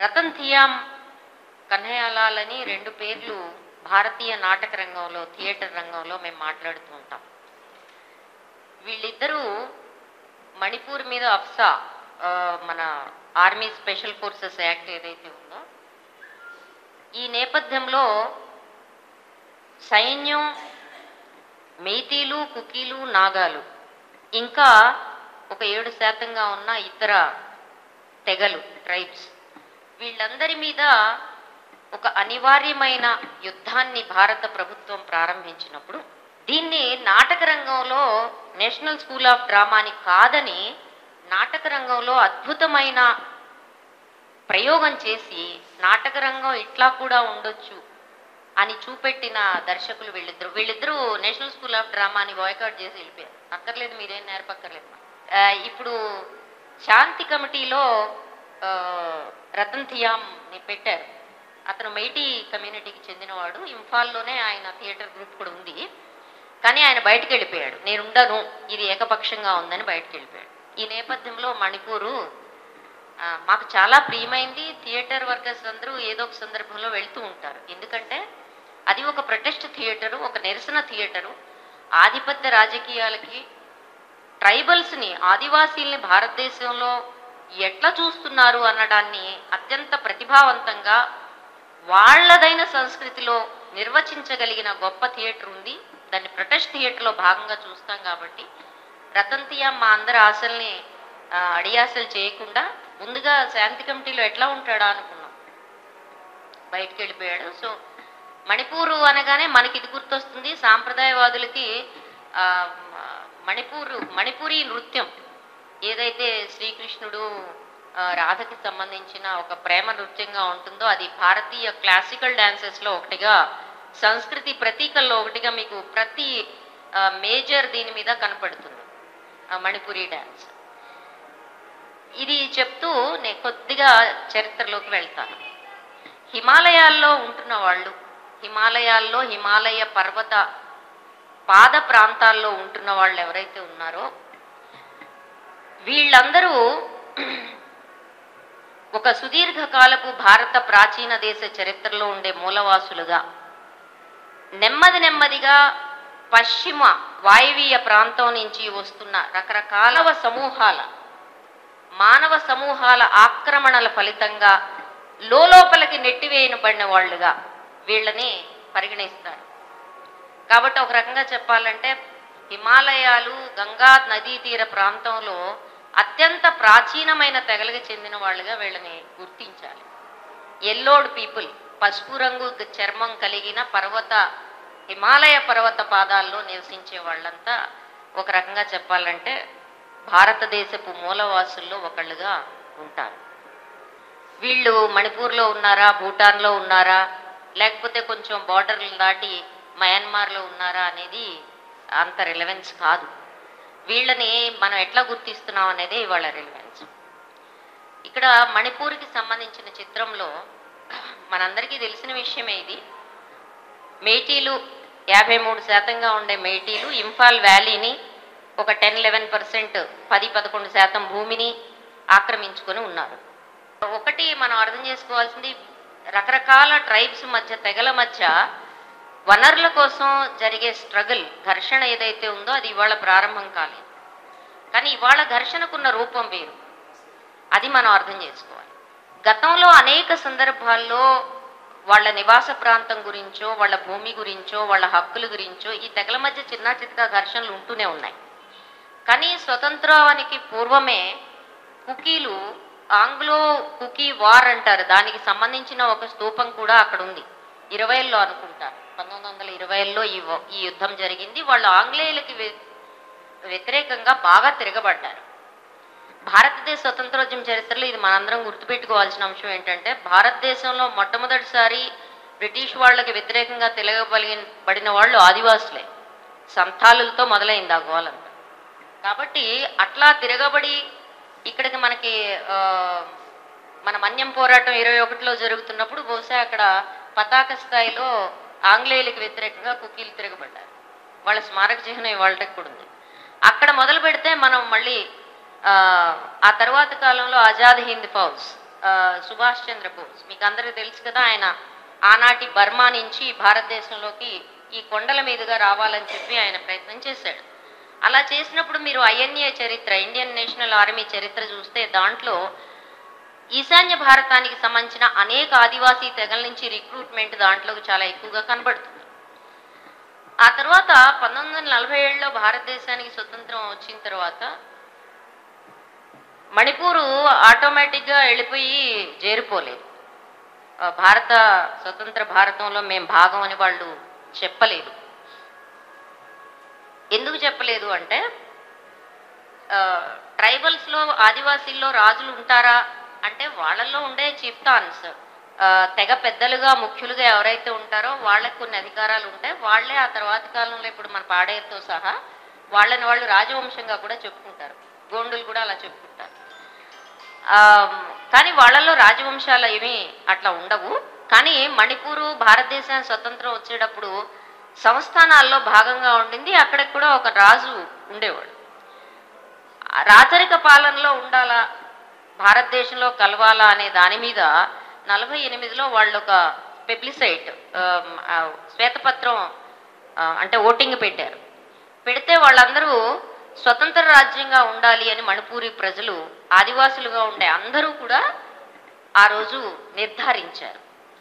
రతన్ థియామ్ కన్హయ్యలాల్ అని రెండు పేర్లు భారతీయ నాటక రంగంలో థియేటర్ రంగంలో మేము మాట్లాడుతూ ఉంటాం వీళ్ళిద్దరూ మణిపూర్ మీద అఫ్సా ఆ, మన ఆర్మీ స్పెషల్ ఫోర్సెస్ యాక్ట్ ఏదైతే ఉందో ఈ నేపథ్యంలో సైన్యం మేతీలు కుకీలు నాగాలు ఇంకా ఒక ఏడు శాతంగా ఉన్న ఇతర తెగలు ట్రైబ్స్ వీళ్ళందరి మీద ఒక అనివార్యమైన యుద్ధాన్ని భారత ప్రభుత్వం ప్రారంభించినప్పుడు దీన్ని నాటక రంగంలో నేషనల్ స్కూల్ ఆఫ్ డ్రామాని కాదని నాటక రంగంలో అద్భుతమైన ప్రయోగం చేసి నాటక రంగం ఇట్లా కూడా ఉండొచ్చు అని చూపెట్టిన దర్శకులు వీళ్ళిద్దరు వీళ్ళిద్దరూ నేషనల్ స్కూల్ ఆఫ్ డ్రామాని బాయ్కాట్ చేసి వెళ్ళిపోయారు అక్కర్లేదు మీరేం నేర్పక్కర్లేదు ఆ, ఇప్పుడు శాంతి కమిటీలో ఆ, రతన్ థియామ్ని పెట్టారు అతను మైటీ కమ్యూనిటీకి చెందినవాడు ఇంఫాల్లోనే ఆయన థియేటర్ గ్రూప్ కూడా ఉంది కానీ ఆయన బయటకు వెళ్ళిపోయాడు నేను ఉండను ఇది ఏకపక్షంగా ఉందని బయటకు వెళ్ళిపోయాడు ఈ నేపథ్యంలో మణిపూరు ఆ, మాకు చాలా ప్రియమైంది థియేటర్ వర్కర్స్ అందరూ ఏదో ఒక సందర్భంలో వెళ్తూ ఉంటారు ఎందుకంటే అది ఒక ప్రొటెస్ట్ థియేటరు ఒక నిరసన థియేటరు ఆధిపత్య రాజకీయాలకి ట్రైబల్స్ని ఆదివాసీల్ని భారతదేశంలో ఎట్లా చూస్తున్నారు అనడాన్ని అత్యంత ప్రతిభావంతంగా వాళ్ళదైన సంస్కృతిలో నిర్వచించగలిగిన గొప్ప థియేటర్ ఉంది దాన్ని ప్రొటెస్ట్ థియేటర్లో భాగంగా చూస్తాం కాబట్టి రతన్ తియా మా అందరి ఆశల్ని ఆ, అడియాసలు చేయకుండా ముందుగా శాంతి కమిటీలో ఎట్లా ఉంటాడా అనుకున్నాం బయటికి వెళ్ళిపోయాడు సో మణిపూరు అనగానే మనకి ఇది గుర్తొస్తుంది సాంప్రదాయవాదులకి ఆ, మణిపూరు మణిపూరి నృత్యం ఏదైతే శ్రీకృష్ణుడు ఆ, రాధకి సంబంధించిన ఒక ప్రేమ నృత్యంగా ఉంటుందో అది భారతీయ క్లాసికల్ డాన్సెస్లో ఒకటిగా సంస్కృతి ప్రతీకల్లో ఒకటిగా మీకు ప్రతి మేజర్ దీని మీద కనపడుతుంది ఆ మణిపురి డాన్స్ ఇది చెప్తూ నేను కొద్దిగా చరిత్రలోకి వెళ్తాను హిమాలయాల్లో ఉంటున్న వాళ్ళు హిమాలయాల్లో హిమాలయ పర్వత పాద ప్రాంతాల్లో ఉంటున్న వాళ్ళు ఎవరైతే ఉన్నారో వీళ్ళందరూ ఒక సుదీర్ఘకాలపు భారత ప్రాచీన దేశ చరిత్రలో ఉండే మూలవాసులుగా నెమ్మది నెమ్మదిగా పశ్చిమ వాయువీయ ప్రాంతం నుంచి వస్తున్న రకరకాల సమూహాల మానవ సమూహాల ఆక్రమణల ఫలితంగా లోపలికి నెట్టివేయబడిన వాళ్ళుగా వీళ్ళని పరిగణిస్తారు కాబట్టి ఒక రకంగా చెప్పాలంటే హిమాలయాలు గంగా నదీ తీర ప్రాంతంలో అత్యంత ప్రాచీనమైన తెగలకు చెందిన వాళ్ళుగా వీళ్ళని గుర్తించాలి ఎల్లోడ్ పీపుల్ పసుపు రంగు గ- చర్మం కలిగిన పర్వత హిమాలయ పర్వత పాదాల్లో నివసించే వాళ్ళంతా ఒక రకంగా చెప్పాలంటే భారతదేశపు మూలవాసుల్లో ఒకళ్ళుగా ఉంటారు వీళ్ళు మణిపూర్లో ఉన్నారా భూటాన్లో ఉన్నారా లేకపోతే కొంచెం బార్డర్లు దాటి మయన్మార్లో ఉన్నారా అనేది అంత రిలవెన్స్ కాదు వీళ్ళని మనం ఎట్లా గుర్తిస్తున్నాం అనేది ఇవాళ రిలవెన్స్ ఇక్కడ మణిపూర్కి సంబంధించిన చిత్రంలో మనందరికీ తెలిసిన విషయమే ఇది మేటీలు యాభై మూడు శాతంగా ఉండే మేటీలు ఇంఫాల్ వ్యాలీని ఒక టెన్ లెవెన్ పర్సెంట్ పది పదకొండు శాతం భూమిని ఆక్రమించుకొని ఉన్నారు ఒకటి మనం అర్థం చేసుకోవాల్సింది రకరకాల ట్రైబ్స్ మధ్య తెగల మధ్య వనరుల కోసం జరిగే స్ట్రగుల్ ఘర్షణ ఏదైతే ఉందో అది ఇవాళ ప్రారంభం కాలేదు కానీ ఇవాళ ఘర్షణకున్న రూపం వేరు అది మనం అర్థం చేసుకోవాలి గతంలో అనేక సందర్భాల్లో వాళ్ళ నివాస ప్రాంతం గురించో వాళ్ళ భూమి గురించో వాళ్ళ హక్కుల గురించో ఈ తెగల మధ్య చిన్న చిన్న ఘర్షణలు ఉంటూనే ఉన్నాయి కానీ స్వతంత్రానికి పూర్వమే కుకీలు ఆంగ్లో కుకీ వార్ అంటారు దానికి సంబంధించిన ఒక స్తూపం కూడా అక్కడ ఉంది ఇరవైలో అనుకుంటారు పంతొమ్మిది వందల ఇరవైలో ఈ వ- ఈ యుద్ధం జరిగింది వాళ్ళు ఆంగ్లేయులకి వ్య- వ్యతిరేకంగా బాగా తిరగబడ్డారు భారతదేశ స్వతంత్రోద్యమ చరిత్రలో ఇది మనందరం గుర్తుపెట్టుకోవాల్సిన అంశం ఏంటంటే భారతదేశంలో మొట్టమొదటిసారి బ్రిటిష్ వాళ్ళకి వ్యతిరేకంగా తిరగబలిగిన బడిన వాళ్ళు ఆదివాసులే సంతాలులతో మొదలైంది ఆ గోలంతా కాబట్టి అట్లా తిరగబడి ఇక్కడికి మనకి ఆ, మన మన్యం పోరాటం ఇరవై ఒకటిలో జరుగుతున్నప్పుడు బహుశా అక్కడ పతాక స్థాయిలో ఆంగ్లేయులకు వ్యతిరేకంగా కుకీలు తిరగబడ్డారు వాళ్ళ స్మారక చిహ్నం ఇవాళకి కూడా ఉంది అక్కడ మొదలు పెడితే మనం మళ్ళీ ఆ, ఆ తర్వాత కాలంలో ఆజాద్ హింద్ ఫౌజ్ ఆ, సుభాష్ చంద్రబోస్ మీకు అందరికీ తెలుసు కదా ఆయన ఆనాటి బర్మా నుంచి భారతదేశంలోకి ఈ కొండల మీదుగా రావాలని చెప్పి ఆయన ప్రయత్నం చేశాడు అలా చేసినప్పుడు మీరు ఐఎన్ఏ చరిత్ర ఇండియన్ నేషనల్ ఆర్మీ చరిత్ర చూస్తే దాంట్లో ఈశాన్య భారతానికి సంబంధించిన అనేక ఆదివాసీ తెగల నుంచి రిక్రూట్మెంట్ దాంట్లో చాలా ఎక్కువగా కనబడుతుంది ఆ తర్వాత పంతొమ్మిది వందల నలభై ఏడులో భారతదేశానికి స్వతంత్రం వచ్చిన తర్వాత మణిపూరు ఆటోమేటిక్గా వెళ్ళిపోయి చేరిపోలేదు ఆ, భారత స్వతంత్ర భారతంలో మేము భాగం అని వాళ్ళు చెప్పలేదు ఎందుకు చెప్పలేదు అంటే ట్రైబల్స్లో ఆదివాసీల్లో రాజులు ఉంటారా అంటే వాళ్ళల్లో ఉండే చిప్తాన్స్ తెగ పెద్దలుగా ముఖ్యులుగా ఎవరైతే ఉంటారో వాళ్ళకి కొన్ని అధికారాలు ఉంటాయి వాళ్ళే ఆ తర్వాతి కాలంలో ఇప్పుడు మన పాడేరుతో సహా వాళ్ళని వాళ్ళు రాజవంశంగా కూడా చెప్పుకుంటారు గోండులు కూడా అలా చెప్పుకుంటారు ఆ, కానీ వాళ్ళల్లో రాజవంశాలు ఏమీ అట్లా ఉండవు కానీ మణిపూరు భారతదేశానికి స్వతంత్రం వచ్చేటప్పుడు సంస్థానాల్లో భాగంగా ఉండింది అక్కడికి కూడా ఒక రాజు ఉండేవాడు ఆ రాచరిక పాలనలో ఉండాలా భారతదేశంలో కలవాలా అనే దాని మీద నలభై ఎనిమిదిలో వాళ్ళు ఒక పెబ్లిసైట్ శ్వేతపత్రం ఆ, అంటే ఓటింగ్ పెట్టారు పెడితే వాళ్ళందరూ స్వతంత్ర రాజ్యంగా ఉండాలి అని మణిపూరి ప్రజలు ఆదివాసులుగా ఉండే అందరూ కూడా ఆ రోజు నిర్ధారించారు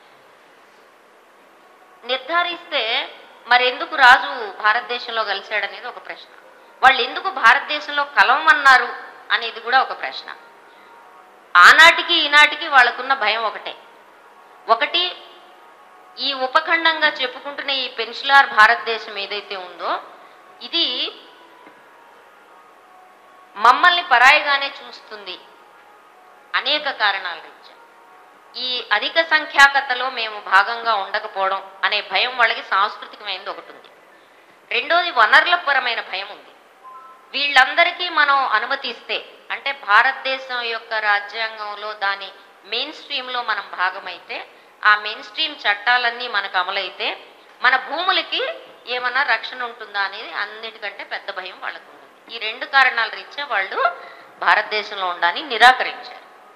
నిర్ధారిస్తే మరి ఎందుకు రాజు భారతదేశంలో కలిశాడనేది ఒక ప్రశ్న వాళ్ళు ఎందుకు భారతదేశంలో కలవమన్నారు అనేది కూడా ఒక ప్రశ్న ఆనాటికి ఈనాటికి వాళ్ళకున్న భయం ఒకటే ఒకటి ఈ ఉపఖండంగా చెప్పుకుంటున్న ఈ పెన్షులార్ భారతదేశం ఏదైతే ఉందో ఇది మమ్మల్ని పరాయిగానే చూస్తుంది అనేక కారణాల రీత్యా ఈ అధిక సంఖ్యాకతలో మేము భాగంగా ఉండకపోవడం అనే భయం వాళ్ళకి సాంస్కృతికమైనది ఒకటి ఉంది రెండోది వనరుల పరమైన భయం ఉంది వీళ్ళందరికీ మనం అనుమతిస్తే అంటే భారతదేశం యొక్క రాజ్యాంగంలో దాని మెయిన్ స్ట్రీమ్లో మనం భాగమైతే ఆ మెయిన్ స్ట్రీమ్ చట్టాలన్నీ మనకు అమలైతే మన భూములకి ఏమన్నా రక్షణ ఉంటుందా అనేది అన్నిటికంటే పెద్ద భయం వాళ్ళకు ఉంది ఈ రెండు కారణాల రీత్యా వాళ్ళు భారతదేశంలో ఉండని నిరాకరించారు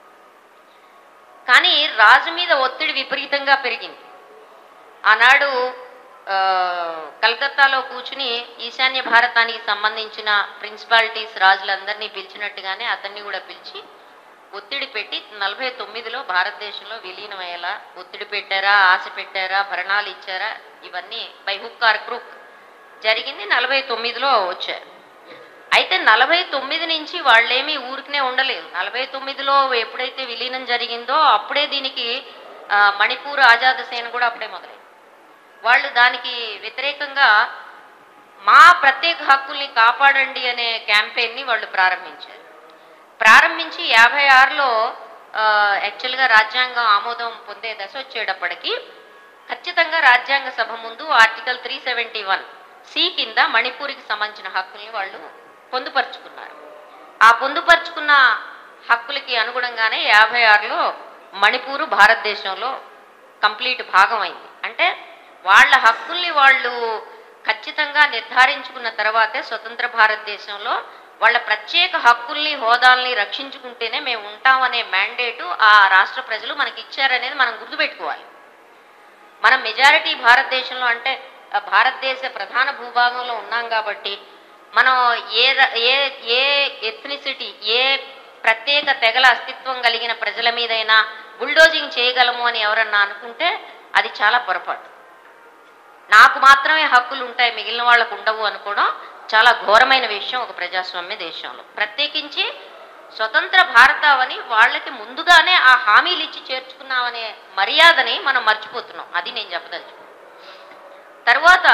కానీ రాజు మీద ఒత్తిడి విపరీతంగా పెరిగింది ఆనాడు ఆ, కలకత్తాలో కూర్చుని ఈశాన్య భారతానికి సంబంధించిన ప్రిన్సిపాలిటీస్ రాజులందరినీ పిలిచినట్టుగానే అతన్ని కూడా పిలిచి ఒత్తిడి పెట్టి నలభై తొమ్మిదిలో భారతదేశంలో విలీనమయ్యేలా ఒత్తిడి పెట్టారా ఆశ పెట్టారా భరణాలు ఇచ్చారా ఇవన్నీ బై హుక్ ఆర్ క్రూక్ జరిగింది నలభై తొమ్మిదిలో వచ్చారు అయితే నలభై తొమ్మిది నుంచి వాళ్ళేమీ ఊరికనే ఉండలేదు నలభై తొమ్మిదిలో ఎప్పుడైతే విలీనం జరిగిందో అప్పుడే దీనికి ఆ, మణిపూర్ ఆజాద్ సేన కూడా అప్పుడే మొదలైంది వాళ్ళు దానికి వ్యతిరేకంగా మా ప్రత్యేక హక్కుల్ని కాపాడండి అనే క్యాంపెయిన్ని వాళ్ళు ప్రారంభించారు ప్రారంభించి యాభై ఆరులో యాక్చువల్గా రాజ్యాంగం ఆమోదం పొందే దశ వచ్చేటప్పటికి ఖచ్చితంగా రాజ్యాంగ సభ ముందు article three seventy one C కింద మణిపూర్కి సంబంధించిన హక్కుల్ని వాళ్ళు పొందుపరుచుకున్నారు ఆ పొందుపరుచుకున్న హక్కులకి అనుగుణంగానే యాభై ఆరులో మణిపూరు భారతదేశంలో కంప్లీట్ భాగం అయింది అంటే వాళ్ళ హక్కుల్ని వాళ్ళు ఖచ్చితంగా నిర్ధారించుకున్న తర్వాతే స్వతంత్ర భారతదేశంలో వాళ్ళ ప్రత్యేక హక్కుల్ని హోదాల్ని రక్షించుకుంటేనే మేము ఉంటామనే మ్యాండేటు ఆ రాష్ట్ర ప్రజలు మనకి ఇచ్చారనేది మనం గుర్తుపెట్టుకోవాలి మనం మెజారిటీ భారతదేశంలో అంటే ఆ, భారతదేశ ప్రధాన భూభాగంలో ఉన్నాం కాబట్టి మనం ఏ ర- ఏ ఏ ఎథ్నిసిటీ ఏ ప్రత్యేక తెగల అస్తిత్వం కలిగిన ప్రజల మీదైనా బుల్డోజింగ్ చేయగలము అని ఎవరన్నా అనుకుంటే అది చాలా పొరపాటు నాకు మాత్రమే హక్కులు ఉంటాయి మిగిలిన వాళ్ళకు ఉండవు అనుకోవడం చాలా ఘోరమైన విషయం ఒక ప్రజాస్వామ్య దేశంలో ప్రత్యేకించి స్వతంత్ర భారతావని వాళ్ళకి ముందుగానే ఆ హామీలు ఇచ్చి చేర్చుకున్నామనే మర్యాదని మనం మర్చిపోతున్నాం అది నేను చెప్పదలుచు తర్వాత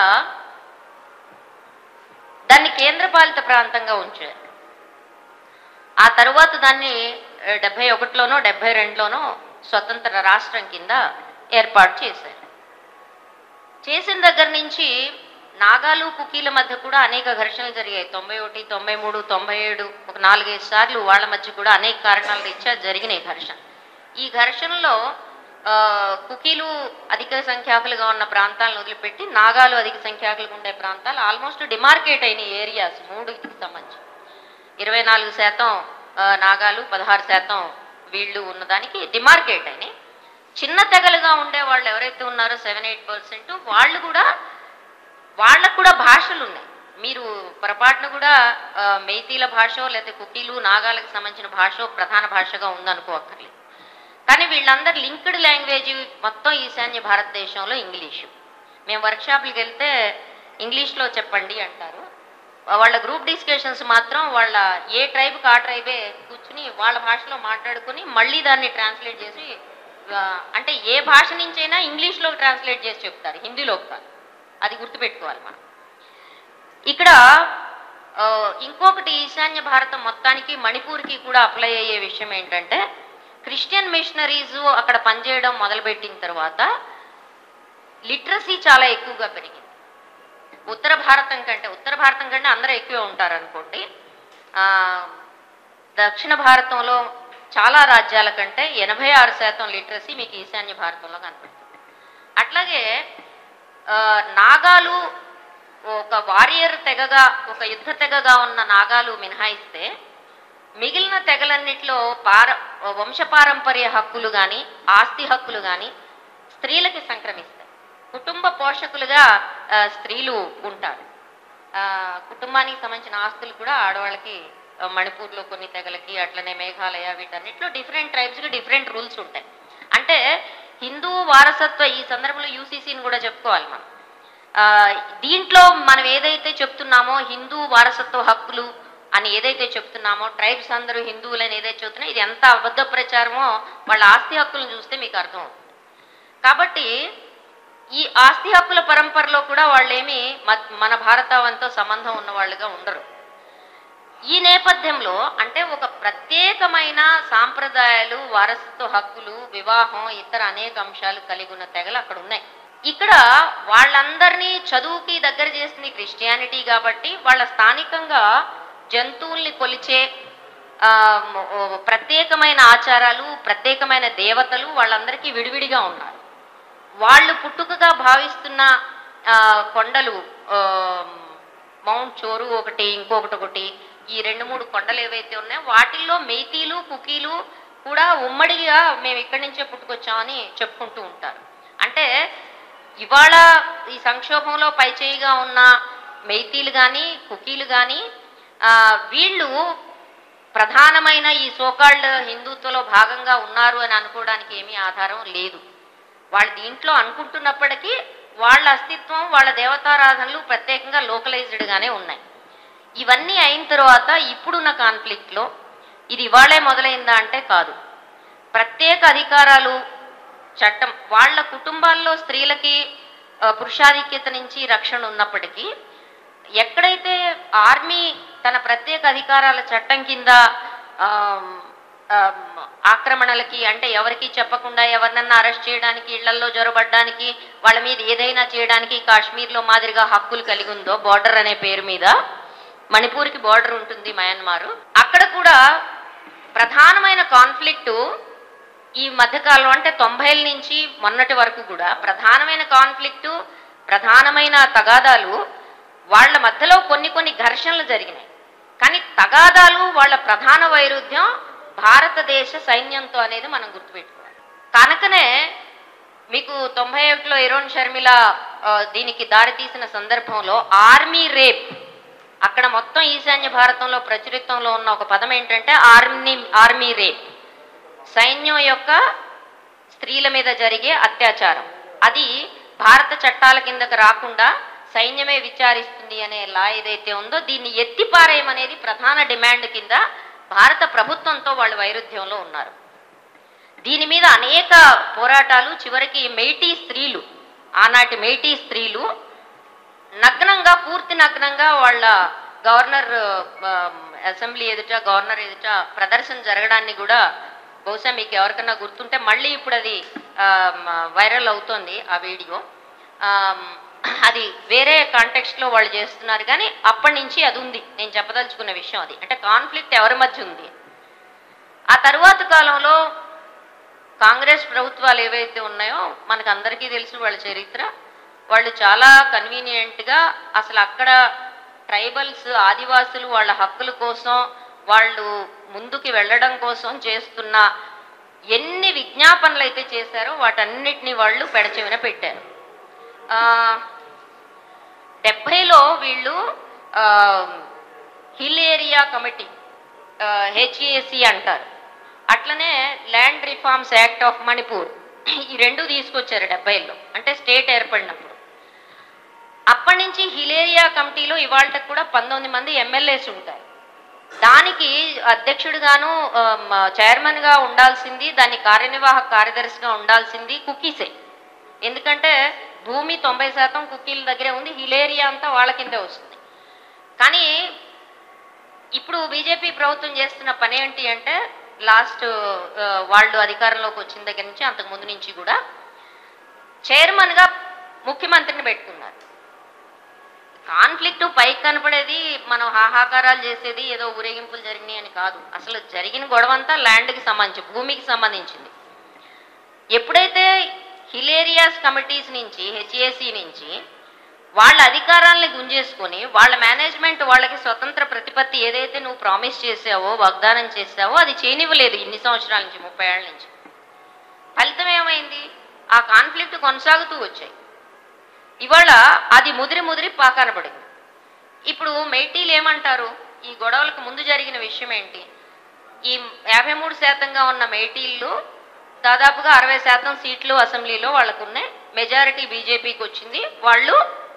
దాన్ని కేంద్రపాలిత ప్రాంతంగా ఉంచారు ఆ తరువాత దాన్ని ఆ, డెబ్బై ఒకటిలోనో డెబ్బై రెండులోనో స్వతంత్ర రాష్ట్రం కింద ఏర్పాటు చేశారు చేసిన దగ్గర నుంచి నాగాలు కుకీల మధ్య కూడా అనేక ఘర్షణలు జరిగాయి తొంభై ఒకటి తొంభై మూడు తొంభై ఏడు ఒక నాలుగైదు సార్లు వాళ్ళ మధ్య కూడా అనేక కారణాల రీత్యా జరిగినాయి ఘర్షణ ఈ ఘర్షణలో ఆ, కుకీలు అధిక సంఖ్యాకులుగా ఉన్న ప్రాంతాలను వదిలిపెట్టి నాగాలు అధిక సంఖ్యాకులుగా ఉండే ప్రాంతాలు ఆల్మోస్ట్ డిమార్కేట్ అయిన ఏరియాస్ మూడుకి సంబంధించి ఇరవై నాలుగు శాతం ఆ, నాగాలు పదహారు శాతం వీళ్ళు ఉన్నదానికి డిమార్కేట్ అయినాయి చిన్న తెగలుగా ఉండే వాళ్ళు ఎవరైతే ఉన్నారో సెవెన్ ఎయిట్ పర్సెంట్ వాళ్ళు కూడా వాళ్ళకు కూడా భాషలు ఉన్నాయి మీరు పొరపాటున కూడా ఆ, మైతీల భాష లేకపోతే కుకీలు నాగాలకు సంబంధించిన భాష ప్రధాన భాషగా ఉందనుకోక్కర్లేదు కానీ వీళ్ళందరూ లింక్డ్ లాంగ్వేజ్ మొత్తం ఈశాన్య భారతదేశంలో ఇంగ్లీషు మేము వర్క్షాప్లకు వెళ్తే ఇంగ్లీష్లో చెప్పండి అంటారు వాళ్ళ గ్రూప్ డిస్కషన్స్ మాత్రం వాళ్ళ ఏ ట్రైబ్కి ఆ ట్రైబే కూర్చుని వాళ్ళ భాషలో మాట్లాడుకుని మళ్ళీ దాన్ని ట్రాన్స్లేట్ చేసి ఆ, అంటే ఏ భాష నుంచైనా ఇంగ్లీష్లో ట్రాన్స్లేట్ చేసి చెప్తారు హిందీలోకి కాదు అది గుర్తుపెట్టుకోవాలి మనం ఇక్కడ ఆ, ఇంకొకటి ఈశాన్య భారతం మొత్తానికి మణిపూర్కి కూడా అప్లై అయ్యే విషయం ఏంటంటే క్రిస్టియన్ మిషనరీస్ అక్కడ పనిచేయడం మొదలుపెట్టిన తర్వాత లిటరసీ చాలా ఎక్కువగా పెరిగింది ఉత్తర భారతం కంటే ఉత్తర భారతం కంటే అందరూ ఎక్కువే ఉంటారు అనుకోండి ఆ, దక్షిణ భారతంలో చాలా రాజ్యాల కంటే ఎనభై ఆరు శాతం లిటరసీ మీకు ఈశాన్య భారతంలో కనపడుతుంది అట్లాగే ఆ, నాగాలు ఒక వారియర్ తెగగా ఒక యుద్ధ తెగగా ఉన్న నాగాలు మినహాయిస్తే మిగిలిన తెగలన్నిట్లో పార వంశపారంపర్య హక్కులు కానీ ఆస్తి హక్కులు కానీ స్త్రీలకి సంక్రమిస్తాయి కుటుంబ పోషకులుగా ఆ, స్త్రీలు ఉంటారు ఆ, కుటుంబానికి సంబంధించిన ఆస్తులు కూడా ఆడవాళ్ళకి ఆ, మణిపూర్లో కొన్ని తెగలకి అట్లనే మేఘాలయ వీటన్నిటిలో డిఫరెంట్ ట్రైబ్స్కి డిఫరెంట్ రూల్స్ ఉంటాయి అంటే హిందూ వారసత్వ ఈ సందర్భంలో యూసీసీని కూడా చెప్పుకోవాలి మనం ఆ, దీంట్లో మనం ఏదైతే చెప్తున్నామో హిందూ వారసత్వ హక్కులు అని ఏదైతే చెప్తున్నామో ట్రైబ్స్ అందరూ హిందువులని ఏదైతే చెప్తున్నా ఇది ఎంత అబద్ధ ప్రచారమో వాళ్ళ ఆస్తి హక్కులను చూస్తే మీకు అర్థం అవుతుంది కాబట్టి ఈ ఆస్తి హక్కుల పరంపరలో కూడా వాళ్ళేమి మ- మన భారతావంతో సంబంధం ఉన్న వాళ్ళుగా ఉండరు ఈ నేపథ్యంలో అంటే ఒక ప్రత్యేకమైన సాంప్రదాయాలు వారసత్వ హక్కులు వివాహం ఇతర అనేక అంశాలు కలిగి ఉన్న తెగలు అక్కడ ఉన్నాయి ఇక్కడ వాళ్ళందరినీ చదువుకి దగ్గర చేసింది క్రిస్టియానిటీ కాబట్టి వాళ్ళ స్థానికంగా జంతువుల్ని కొలిచే ఆ, మ- ఓ ప్రత్యేకమైన ఆచారాలు ప్రత్యేకమైన దేవతలు వాళ్ళందరికీ విడివిడిగా ఉన్నారు వాళ్ళు పుట్టుకగా భావిస్తున్న ఆ, కొండలు ఆ, మౌంట్ చోరు ఒకటి ఇంకొకటి ఒకటి ఈ రెండు మూడు కొండలు ఏవైతే ఉన్నాయో వాటిల్లో మెయితీలు కుకీలు కూడా ఉమ్మడిగా మేము ఇక్కడి నుంచే పుట్టుకొచ్చామని చెప్పుకుంటూ ఉంటారు అంటే ఇవాళ ఈ సంక్షోభంలో పైచేయిగా ఉన్న మెయితీలు కానీ కుకీలు కానీ వీళ్ళు ప్రధానమైన ఈ సోకాల్డ్ హిందుత్వలో భాగంగా ఉన్నారు అని అనుకోవడానికి ఏమీ ఆధారం లేదు వాళ్ళు దీంట్లో అనుకుంటున్నప్పటికీ వాళ్ళ అస్తిత్వం వాళ్ళ దేవతారాధనలు ప్రత్యేకంగా లోకలైజ్డ్గానే ఉన్నాయి ఇవన్నీ అయిన తర్వాత ఇప్పుడున్న కాన్ఫ్లిక్ట్లో ఇది ఇవాళే మొదలైందా అంటే కాదు ప్రత్యేక అధికారాలు చట్టం వాళ్ళ కుటుంబాల్లో స్త్రీలకి ఆ, పురుషాధిక్యత నుంచి రక్షణ ఉన్నప్పటికీ ఎక్కడైతే ఆర్మీ తన ప్రత్యేక అధికారాల చట్టం కింద ఆమ్, ఆమ్, ఆక్రమణలకి అంటే ఎవరికి చెప్పకుండా ఎవరినన్నా అరెస్ట్ చేయడానికి ఇళ్లల్లో జొరబడ్డానికి వాళ్ళ మీద ఏదైనా చేయడానికి కాశ్మీర్లో మాదిరిగా హక్కులు కలిగి ఉందో బార్డర్ అనే పేరు మీద మణిపూర్కి బార్డర్ ఉంటుంది మయన్మారు అక్కడ కూడా ప్రధానమైన కాన్ఫ్లిక్టు ఈ మధ్యకాలంలో అంటే తొంభైల నుంచి మొన్నటి వరకు కూడా ప్రధానమైన కాన్ఫ్లిక్టు ప్రధానమైన తగాదాలు వాళ్ళ మధ్యలో కొన్ని కొన్ని ఘర్షణలు జరిగినాయి కానీ తగాదాలు వాళ్ళ ప్రధాన వైరుధ్యం భారతదేశ సైన్యంతో అనేది మనం గుర్తుపెట్టుకోవాలి కనుకనే మీకు తొంభై ఒకటిలో ఇరోన్ షర్మిల ఆ, దీనికి దారితీసిన సందర్భంలో ఆర్మీ రేప్ అక్కడ మొత్తం ఈశాన్య భారతంలో ప్రచురితంలో ఉన్న ఒక పదం ఏంటంటే ఆర్మీ ఆర్మీ రేప్ సైన్యం యొక్క స్త్రీల మీద జరిగే అత్యాచారం అది భారత చట్టాల కిందకు రాకుండా సైన్యమే విచారిస్తుంది అనే లా ఏదైతే ఉందో దీన్ని ఎత్తిపారేయమనేది ప్రధాన డిమాండ్ కింద భారత ప్రభుత్వంతో వాళ్ళు వైరుధ్యంలో ఉన్నారు దీని మీద అనేక పోరాటాలు చివరికి మెయిటీ స్త్రీలు ఆనాటి మెయిటీ స్త్రీలు నగ్నంగా పూర్తి నగ్నంగా వాళ్ళ గవర్నర్ ఆ, అసెంబ్లీ ఎదుట గవర్నర్ ఎదుట ప్రదర్శన జరగడాన్ని కూడా బహుశా మీకు ఎవరికన్నా గుర్తుంటే మళ్ళీ ఇప్పుడు అది ఆ, మ- వైరల్ అవుతోంది ఆ వీడియో ఆ, అది వేరే కాంటెక్స్ట్లో వాళ్ళు చేస్తున్నారు కానీ అప్పటి నుంచి అది ఉంది నేను చెప్పదలుచుకున్న విషయం అది అంటే కాన్ఫ్లిక్ట్ ఎవరి మధ్య ఉంది ఆ తరువాత కాలంలో కాంగ్రెస్ ప్రభుత్వాలు ఏవైతే ఉన్నాయో మనకు అందరికీ తెలుసు వాళ్ళ చరిత్ర వాళ్ళు చాలా కన్వీనియంట్గా అసలు అక్కడ ట్రైబల్స్ ఆదివాసులు వాళ్ళ హక్కుల కోసం వాళ్ళు ముందుకి వెళ్ళడం కోసం చేస్తున్న ఎన్ని విజ్ఞాపనలు అయితే చేశారో వాటన్నిటిని వాళ్ళు పెడచెవిన పెట్టారు ఆ, డెబ్భైలో వీళ్ళు ఆ, హిల్ ఏరియా కమిటీ హెచ్ఏసి అంటారు అట్లనే land reforms act of Manipur ఈ రెండు తీసుకొచ్చారు డెబ్బైలో అంటే స్టేట్ ఏర్పడినప్పుడు అప్పటి నుంచి హిల్ ఏరియా కమిటీలో ఇవాళకి కూడా పంతొమ్మిది మంది ఎమ్మెల్యేస్ ఉంటారు దానికి అధ్యక్షుడిగాను చైర్మన్గా ఉండాల్సింది దాని కార్యనిర్వాహక కార్యదర్శిగా ఉండాల్సింది కుకీసే ఎందుకంటే భూమి తొంభై శాతం కుకీల దగ్గరే ఉంది హిల్ ఏరియా అంతా వాళ్ళ కిందే వస్తుంది కానీ ఇప్పుడు బీజేపీ ప్రభుత్వం చేస్తున్న పని ఏంటి అంటే లాస్ట్ ఆ, వాళ్ళు అధికారంలోకి వచ్చిన దగ్గర నుంచి అంతకు ముందు నుంచి కూడా చైర్మన్గా ముఖ్యమంత్రిని పెట్టుకున్నారు కాన్ఫ్లిక్ట్ పైకి కనపడేది మనం హాహాకారాలు చేసేది ఏదో ఊరేగింపులు జరిగినాయి అని కాదు అసలు జరిగిన గొడవ అంతా ల్యాండ్కి సంబంధించి భూమికి సంబంధించింది ఎప్పుడైతే హిల్ ఏరియాస్ కమిటీస్ నుంచి హెచ్ఏసి నుంచి వాళ్ళ అధికారాలని గుంజేసుకొని వాళ్ళ మేనేజ్మెంట్ వాళ్ళకి స్వతంత్ర ప్రతిపత్తి ఏదైతే నువ్వు ప్రామిస్ చేసావో వాగ్దానం చేసావో అది చేయనివ్వలేదు ఇన్ని సంవత్సరాల నుంచి ముప్పై ఏళ్ళ నుంచి ఫలితం ఏమైంది ఆ కాన్ఫ్లిక్ట్ కొనసాగుతూ వచ్చాయి ఇవాళ అది ముదిరి ముదిరి పాకనబడింది ఇప్పుడు మెయిటీలు ఏమంటారు ఈ గొడవలకు ముందు జరిగిన విషయం ఏంటి ఈ యాభై మూడు శాతంగా ఉన్న మెయిటీళ్ళు దాదాపుగా అరవై శాతం సీట్లు అసెంబ్లీలో వాళ్ళకు ఉన్నాయి మెజారిటీ బీజేపీకి వచ్చింది వాళ్ళు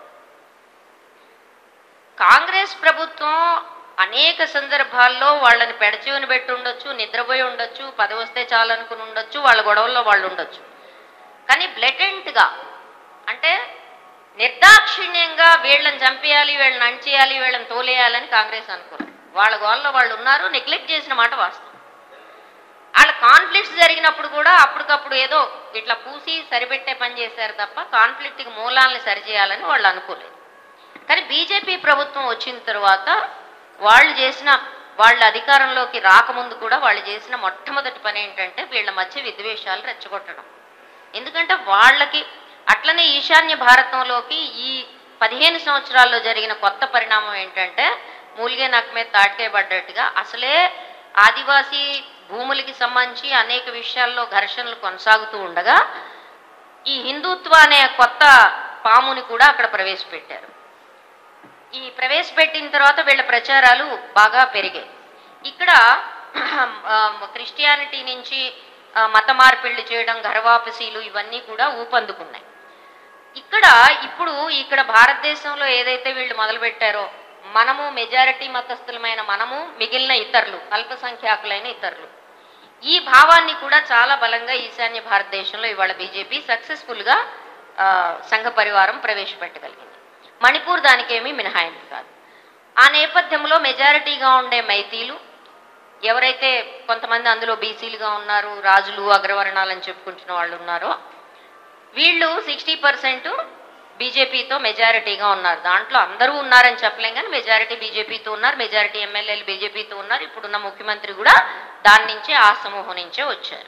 కాంగ్రెస్ ప్రభుత్వం అనేక సందర్భాల్లో వాళ్ళని పెడచెవిని పెట్టి ఉండొచ్చు నిద్రపోయి ఉండొచ్చు పదవి వస్తే చాలనుకుని ఉండొచ్చు వాళ్ళ గొడవల్లో వాళ్ళు ఉండొచ్చు కానీ బ్లెటెంట్గా అంటే నిర్దాక్షిణ్యంగా వీళ్ళని చంపేయాలి వీళ్ళని అణచేయాలి వీళ్ళని తోలేయాలని కాంగ్రెస్ అనుకున్నారు వాళ్ళ గోల్లో వాళ్ళు ఉన్నారు నెగ్లెక్ట్ చేసిన మాట వాస్తవం వాళ్ళ కాన్ఫ్లిక్ట్స్ జరిగినప్పుడు కూడా అప్పటికప్పుడు ఏదో ఇట్లా పూసి సరిపెట్టే పని చేశారు తప్ప కాన్ఫ్లిక్ట్కి మూలాలను సరిచేయాలని వాళ్ళు అనుకోలేదు కానీ బీజేపీ ప్రభుత్వం వచ్చిన తర్వాత వాళ్ళు చేసిన వాళ్ళ అధికారంలోకి రాకముందు కూడా వాళ్ళు చేసిన మొట్టమొదటి పని ఏంటంటే వీళ్ళ మధ్య విద్వేషాలు రెచ్చగొట్టడం ఎందుకంటే వాళ్ళకి అట్లనే ఈశాన్య భారతంలోకి ఈ పదిహేను సంవత్సరాల్లో జరిగిన కొత్త పరిణామం ఏంటంటే మూలిగే నక్క మీద తాటికాయ పడ్డట్టుగా అసలే ఆదివాసీ భూములకి సంబంధించి అనేక విషయాల్లో ఘర్షణలు కొనసాగుతూ ఉండగా ఈ హిందుత్వ అనే కొత్త పాముని కూడా అక్కడ ప్రవేశపెట్టారు ఈ ప్రవేశపెట్టిన తర్వాత వీళ్ళ ప్రచారాలు బాగా పెరిగాయి ఇక్కడ ఆ, క్రిస్టియానిటీ నుంచి ఆ, మత మార్పిళ్ళు చేయడం ఘరవాపసీలు ఇవన్నీ కూడా ఊపందుకున్నాయి ఇక్కడ ఇప్పుడు ఇక్కడ భారతదేశంలో ఏదైతే వీళ్ళు మొదలుపెట్టారో మనము మెజారిటీ మతస్థులమైన మనము మిగిలిన ఇతరులు అల్పసంఖ్యాకులైన ఇతరులు ఈ భావాన్ని కూడా చాలా బలంగా ఈశాన్య భారతదేశంలో ఇవాళ బీజేపీ సక్సెస్ఫుల్గా ఆ, సంఘ పరివారం ప్రవేశపెట్టగలిగింది మణిపూర్ దానికేమీ మినహాయింపు కాదు ఆ నేపథ్యంలో మెజారిటీగా ఉండే మైతీలు ఎవరైతే కొంతమంది అందులో బీసీలుగా ఉన్నారు రాజులు అగ్రవర్ణాలని చెప్పుకుంటున్న వాళ్ళు ఉన్నారో వీళ్ళు సిక్స్టీ పర్సెంట్ బీజేపీతో మెజారిటీగా ఉన్నారు దాంట్లో అందరూ ఉన్నారని చెప్పలేం కానీ మెజారిటీ బీజేపీతో ఉన్నారు మెజారిటీ ఎమ్మెల్యేలు బీజేపీతో ఉన్నారు ఇప్పుడున్న ముఖ్యమంత్రి కూడా దాని నుంచే ఆ సమూహం నుంచే వచ్చారు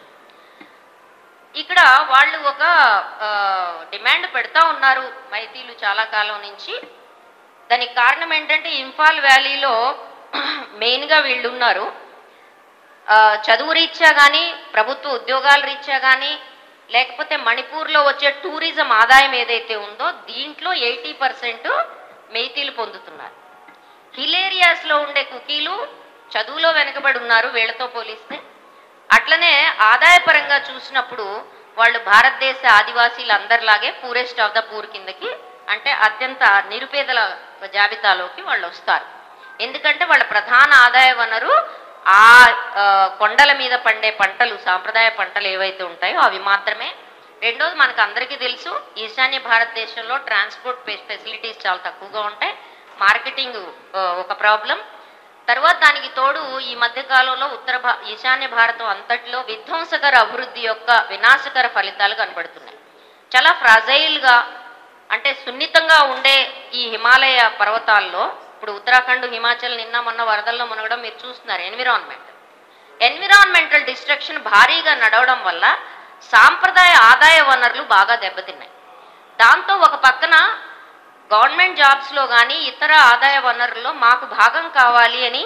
ఇక్కడ వాళ్ళు ఒక ఆ, డిమాండ్ పెడతా ఉన్నారు మైతీలు చాలా కాలం నుంచి దానికి కారణం ఏంటంటే ఇంఫాల్ వ్యాలీలో మెయిన్గా వీళ్ళు ఉన్నారు ఆ, చదువు రీత్యా కానీ ప్రభుత్వ ఉద్యోగాల రీత్యా కానీ లేకపోతే మణిపూర్లో వచ్చే టూరిజం ఆదాయం ఏదైతే ఉందో దీంట్లో ఎయిటీ పర్సెంట్ మెయితీలు పొందుతున్నారు హిల్ ఏరియాస్లో ఉండే కుకీలు చదువులో వెనకబడి ఉన్నారు వీళ్ళతో పోలిస్తే అట్లనే ఆదాయపరంగా చూసినప్పుడు వాళ్ళు భారతదేశ ఆదివాసీలు అందరిలాగే పూరెస్ట్ ఆఫ్ ద పూర్ కిందకి అంటే అత్యంత నిరుపేదల జాబితాలోకి వాళ్ళు వస్తారు ఎందుకంటే వాళ్ళ ప్రధాన ఆదాయ వనరు ఆ ఆ, కొండల మీద పండే పంటలు సాంప్రదాయ పంటలు ఏవైతే ఉంటాయో అవి మాత్రమే రెండోది మనకు అందరికీ తెలుసు ఈశాన్య భారతదేశంలో ట్రాన్స్పోర్ట్ ఫెసిలిటీస్ చాలా తక్కువగా ఉంటాయి మార్కెటింగ్ ఆ, ఒక ప్రాబ్లం తర్వాత దానికి తోడు ఈ మధ్య కాలంలో ఉత్తర భా ఈశాన్య భారతం అంతటిలో విధ్వంసకర అభివృద్ధి యొక్క వినాశకర ఫలితాలు కనబడుతున్నాయి చాలా ఫ్రజైల్గా అంటే సున్నితంగా ఉండే ఈ హిమాలయ పర్వతాల్లో ఇప్పుడు ఉత్తరాఖండ్ హిమాచల్ నిన్న మొన్న వరదల్లో మునగడం మీరు చూస్తున్నారు ఎన్విరాన్మెంట్ ఎన్విరాన్మెంటల్ డిస్ట్రక్షన్ భారీగా నడవడం వల్ల సాంప్రదాయ ఆదాయ వనరులు బాగా దెబ్బతిన్నాయి దాంతో ఒక పక్కన గవర్నమెంట్ జాబ్స్లో కానీ ఇతర ఆదాయ వనరుల్లో మాకు భాగం కావాలి అని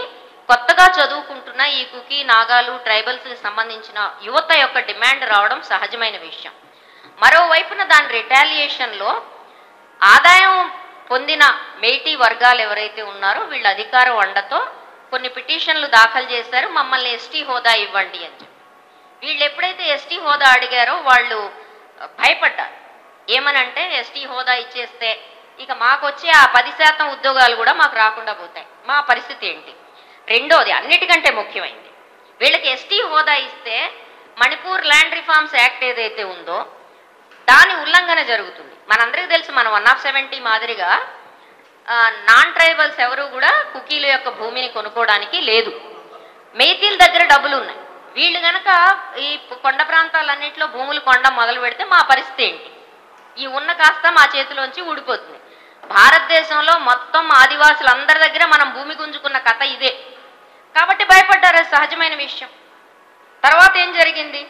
కొత్తగా చదువుకుంటున్న ఈ కుకీ నాగాలు ట్రైబల్స్కి సంబంధించిన యువత యొక్క డిమాండ్ రావడం సహజమైన విషయం మరోవైపున దాని రిటాలియేషన్లో ఆదాయం పొందిన మేటీ వర్గాలు ఎవరైతే ఉన్నారో వీళ్ళ అధికార వండతో కొన్ని పిటిషన్లు దాఖలు చేశారు మమ్మల్ని ఎస్టీ హోదా ఇవ్వండి అని చెప్పి వీళ్ళు ఎప్పుడైతే ఎస్టీ హోదా అడిగారో వాళ్ళు భయపడ్డారు ఏమనంటే ఎస్టీ హోదా ఇచ్చేస్తే ఇక మాకు వచ్చే ఆ పది శాతం ఉద్యోగాలు కూడా మాకు రాకుండా పోతాయి మా పరిస్థితి ఏంటి రెండోది అన్నిటికంటే ముఖ్యమైనది వీళ్ళకి ఎస్టీ హోదా ఇస్తే మణిపూర్ ల్యాండ్ రిఫార్మ్స్ యాక్ట్ ఏదైతే ఉందో దాని ఉల్లంఘన జరుగుతుంది మనందరికీ తెలుసు మన వన్ ఆఫ్ సెవెంటీ మాదిరిగా నాన్ ట్రైబల్స్ ఎవరు కూడా కుకీల యొక్క భూమిని కొనుక్కోవడానికి లేదు మేతీల దగ్గర డబ్బులు ఉన్నాయి వీళ్ళు గనక ఈ కొండ ప్రాంతాలన్నింటిలో భూములు కొండ మొదలు పెడితే మా పరిస్థితి ఏంటి ఈ ఉన్న కాస్త మా చేతిలోంచి ఊడిపోతుంది భారతదేశంలో మొత్తం ఆదివాసులు అందరి దగ్గర మనం భూమి గుంజుకున్న కథ ఇదే కాబట్టి భయపడ్డారు అది సహజమైన విషయం తర్వాత ఏం జరిగింది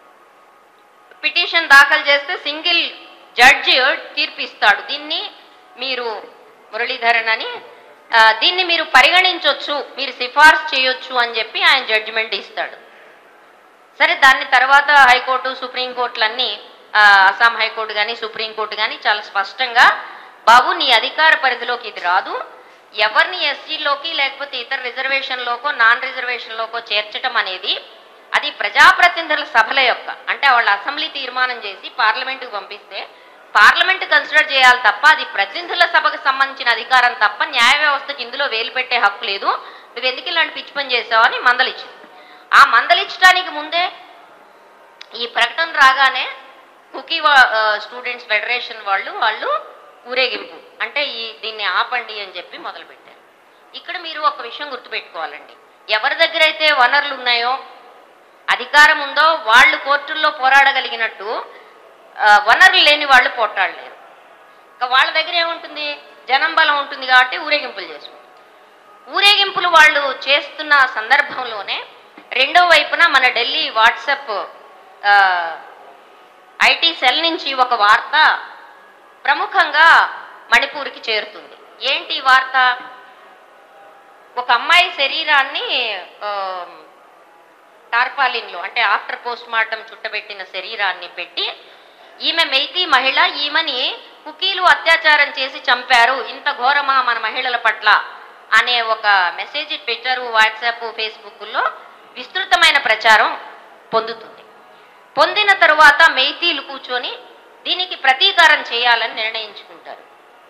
పిటిషన్ దాఖలు చేస్తే సింగిల్ జడ్జి తీర్పు ఇస్తాడు దీన్ని మీరు మురళీధరన్ అని ఆ, దీన్ని మీరు పరిగణించవచ్చు మీరు సిఫార్సు చేయొచ్చు అని చెప్పి ఆయన జడ్జిమెంట్ ఇస్తాడు సరే దాన్ని తర్వాత హైకోర్టు సుప్రీంకోర్టులన్నీ ఆ, అస్సాం హైకోర్టు కానీ సుప్రీంకోర్టు కానీ చాలా స్పష్టంగా బాబు నీ అధికార పరిధిలోకి ఇది రాదు ఎవరిని ఎస్సీలోకి లేకపోతే ఇతర రిజర్వేషన్లోకో నాన్ రిజర్వేషన్లోకో చేర్చటం అనేది అది ప్రజాప్రతినిధుల సభల యొక్క అంటే వాళ్ళ అసెంబ్లీ తీర్మానం చేసి పార్లమెంటుకు పంపిస్తే పార్లమెంట్ కన్సిడర్ చేయాలి తప్ప అది ప్రతినిధుల సభకు సంబంధించిన అధికారం తప్ప న్యాయ వ్యవస్థకి ఇందులో వేలు పెట్టే హక్కు లేదు నువ్వు ఎందుకు ఇలాంటి పిచ్చి పని చేసావు అని మందలిచ్చింది ఆ మందలిచ్చడానికి ముందే ఈ ప్రకటన రాగానే కుకీ స్టూడెంట్స్ ఫెడరేషన్ వాళ్ళు వాళ్ళు ఊరేగింపు అంటే ఈ దీన్ని ఆపండి అని చెప్పి మొదలుపెట్టారు ఇక్కడ మీరు ఒక విషయం గుర్తుపెట్టుకోవాలండి ఎవరి దగ్గర అయితే వనరులు ఉన్నాయో అధికారం ఉందో వాళ్ళు కోర్టుల్లో పోరాడగలిగినట్టు ఆ, వనరులు లేని వాళ్ళు పోట్లాడలేరు ఇంకా వాళ్ళ దగ్గర ఏముంటుంది జనం బలం ఉంటుంది కాబట్టి ఊరేగింపులు చేసుకుంటారు ఊరేగింపులు వాళ్ళు చేస్తున్న సందర్భంలోనే రెండో వైపున మన ఢిల్లీ వాట్సప్ ఐటీ సెల్ నుంచి ఒక వార్త ప్రముఖంగా మణిపూర్కి చేరుతుంది ఏంటి ఈ వార్త ఒక అమ్మాయి శరీరాన్ని ఆ, టార్పాలిన్లో అంటే ఆఫ్టర్ పోస్ట్ మార్టం చుట్టబెట్టిన శరీరాన్ని పెట్టి ఈమె మెయితీ మహిళ ఈమెని కుకీలు అత్యాచారం చేసి చంపారు ఇంత ఘోరమా మన మహిళల పట్ల అనే ఒక మెసేజ్ ట్విట్టర్ వాట్సాప్ ఫేస్బుక్లో విస్తృతమైన ప్రచారం పొందుతుంది పొందిన తరువాత మెయితీలు కూర్చొని దీనికి ప్రతీకారం చేయాలని నిర్ణయించుకుంటారు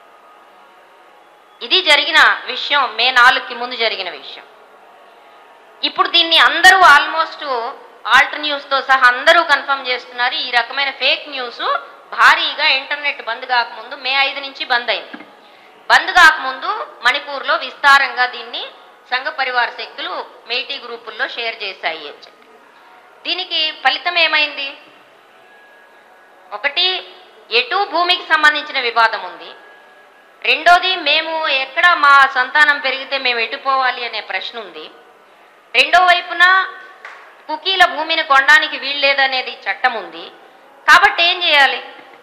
ఇది జరిగిన విషయం మే నాలుగుకి ముందు జరిగిన విషయం ఇప్పుడు దీన్ని అందరూ ఆల్మోస్ట్ ఆల్ట్ న్యూస్తో సహా అందరూ కన్ఫర్మ్ చేస్తున్నారు ఈ రకమైన ఫేక్ న్యూస్ భారీగా ఇంటర్నెట్ బంద్ కాకముందు మే ఐదు నుంచి బంద్ అయింది బంద్ కాకముందు మణిపూర్లో విస్తారంగా దీన్ని సంఘ పరివార శక్తులు మేటీ గ్రూపుల్లో షేర్ చేశాయి అని చెప్పి దీనికి ఫలితం ఏమైంది ఒకటి ఎటు భూమికి సంబంధించిన వివాదం ఉంది రెండోది మేము ఎక్కడ మా సంతానం పెరిగితే మేము ఎటు పోవాలి అనే ప్రశ్న ఉంది రెండో వైపున కుకీల భూమిని కొనడానికి వీల్లేదనేది చట్టం ఉంది కాబట్టి ఏం చేయాలి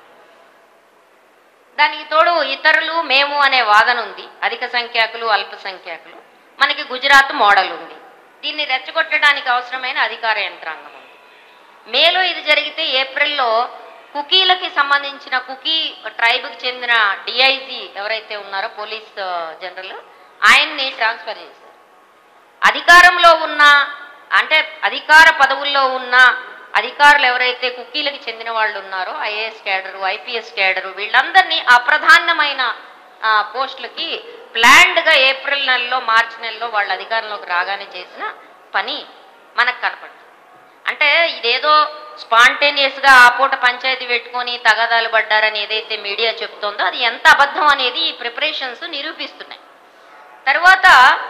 దానికి తోడు ఇతరులు మేము అనే వాదన ఉంది అధిక సంఖ్యాకులు అల్పసంఖ్యాకులు మనకి గుజరాత్ మోడల్ ఉంది దీన్ని రెచ్చగొట్టడానికి అవసరమైన అధికార యంత్రాంగం ఉంది మేలో ఇది జరిగితే ఏప్రిల్లో కుకీలకి సంబంధించిన కుకీ ట్రైబ్కి చెందిన డిఐజీ ఎవరైతే ఉన్నారో పోలీస్ ఆ, జనరల్ ఆయన్ని ట్రాన్స్ఫర్ చేశారు అధికారంలో ఉన్న అంటే అధికార పదవుల్లో ఉన్న అధికారులు ఎవరైతే కుక్కీలకు చెందిన వాళ్ళు ఉన్నారో ఐఏఎస్ క్యాడరు ఐపీఎస్ క్యాడరు వీళ్ళందరినీ అప్రధానమైన ఆ, పోస్టులకి ప్లాన్డ్గా ఏప్రిల్ నెలలో మార్చి నెలలో వాళ్ళ అధికారంలోకి రాగానే చేసిన పని మనకు కనపడుతుంది అంటే ఇదేదో స్పాంటేనియస్గా ఆ పూట పంచాయతీ పెట్టుకొని తగాదాలు పడ్డారని ఏదైతే మీడియా చెప్తోందో అది ఎంత అబద్ధం అనేది ఈ ప్రిపరేషన్స్ నిరూపిస్తున్నాయి తర్వాత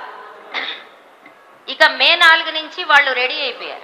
ఇక మే నాలుగు నుంచి వాళ్ళు రెడీ అయిపోయారు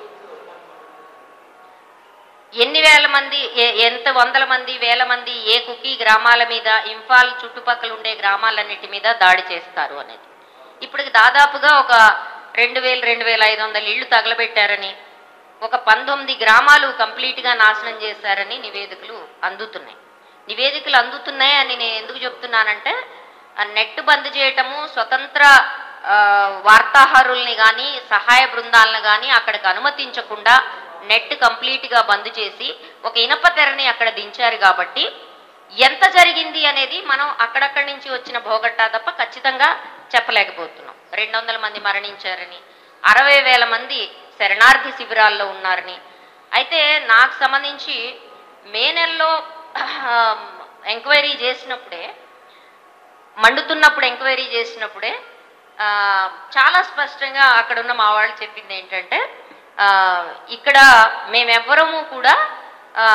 ఎన్ని వేల మంది ఏ- ఎంత వందల మంది వేల మంది ఏ కుకీ గ్రామాల మీద ఇంఫాల్ చుట్టుపక్కల ఉండే గ్రామాలన్నిటి మీద దాడి చేస్తారు అనేది ఇప్పుడు దాదాపుగా ఒక రెండు వేలు రెండు వేల ఐదు వందల ఇళ్ళు తగలబెట్టారని ఒక పంతొమ్మిది గ్రామాలు కంప్లీట్గా నాశనం చేశారని నివేదికలు అందుతున్నాయి నివేదికలు అందుతున్నాయి అని నేను ఎందుకు చెప్తున్నానంటే ఆ నెట్ బంద్ చేయటము స్వతంత్ర ఆ, వార్తాహరుల్ని కానీ సహాయ బృందాలను కానీ అక్కడికి అనుమతించకుండా నెట్ కంప్లీట్గా బంద్ చేసి ఒక ఇనప తెరని అక్కడ దించారు కాబట్టి ఎంత జరిగింది అనేది మనం అక్కడక్కడి నుంచి వచ్చిన భోగట్టా తప్ప ఖచ్చితంగా చెప్పలేకపోతున్నాం రెండు వందల మంది మరణించారని అరవై వేల మంది శరణార్థి శిబిరాల్లో ఉన్నారని అయితే నాకు సంబంధించి మే నెలలో ఎంక్వైరీ చేసినప్పుడే మండుతున్నప్పుడు ఎంక్వైరీ చేసినప్పుడే ఆ, చాలా స్పష్టంగా అక్కడ ఉన్న మా వాళ్ళు చెప్పింది ఏంటంటే ఆ, ఇక్కడ మేమెవ్వరము కూడా ఆ,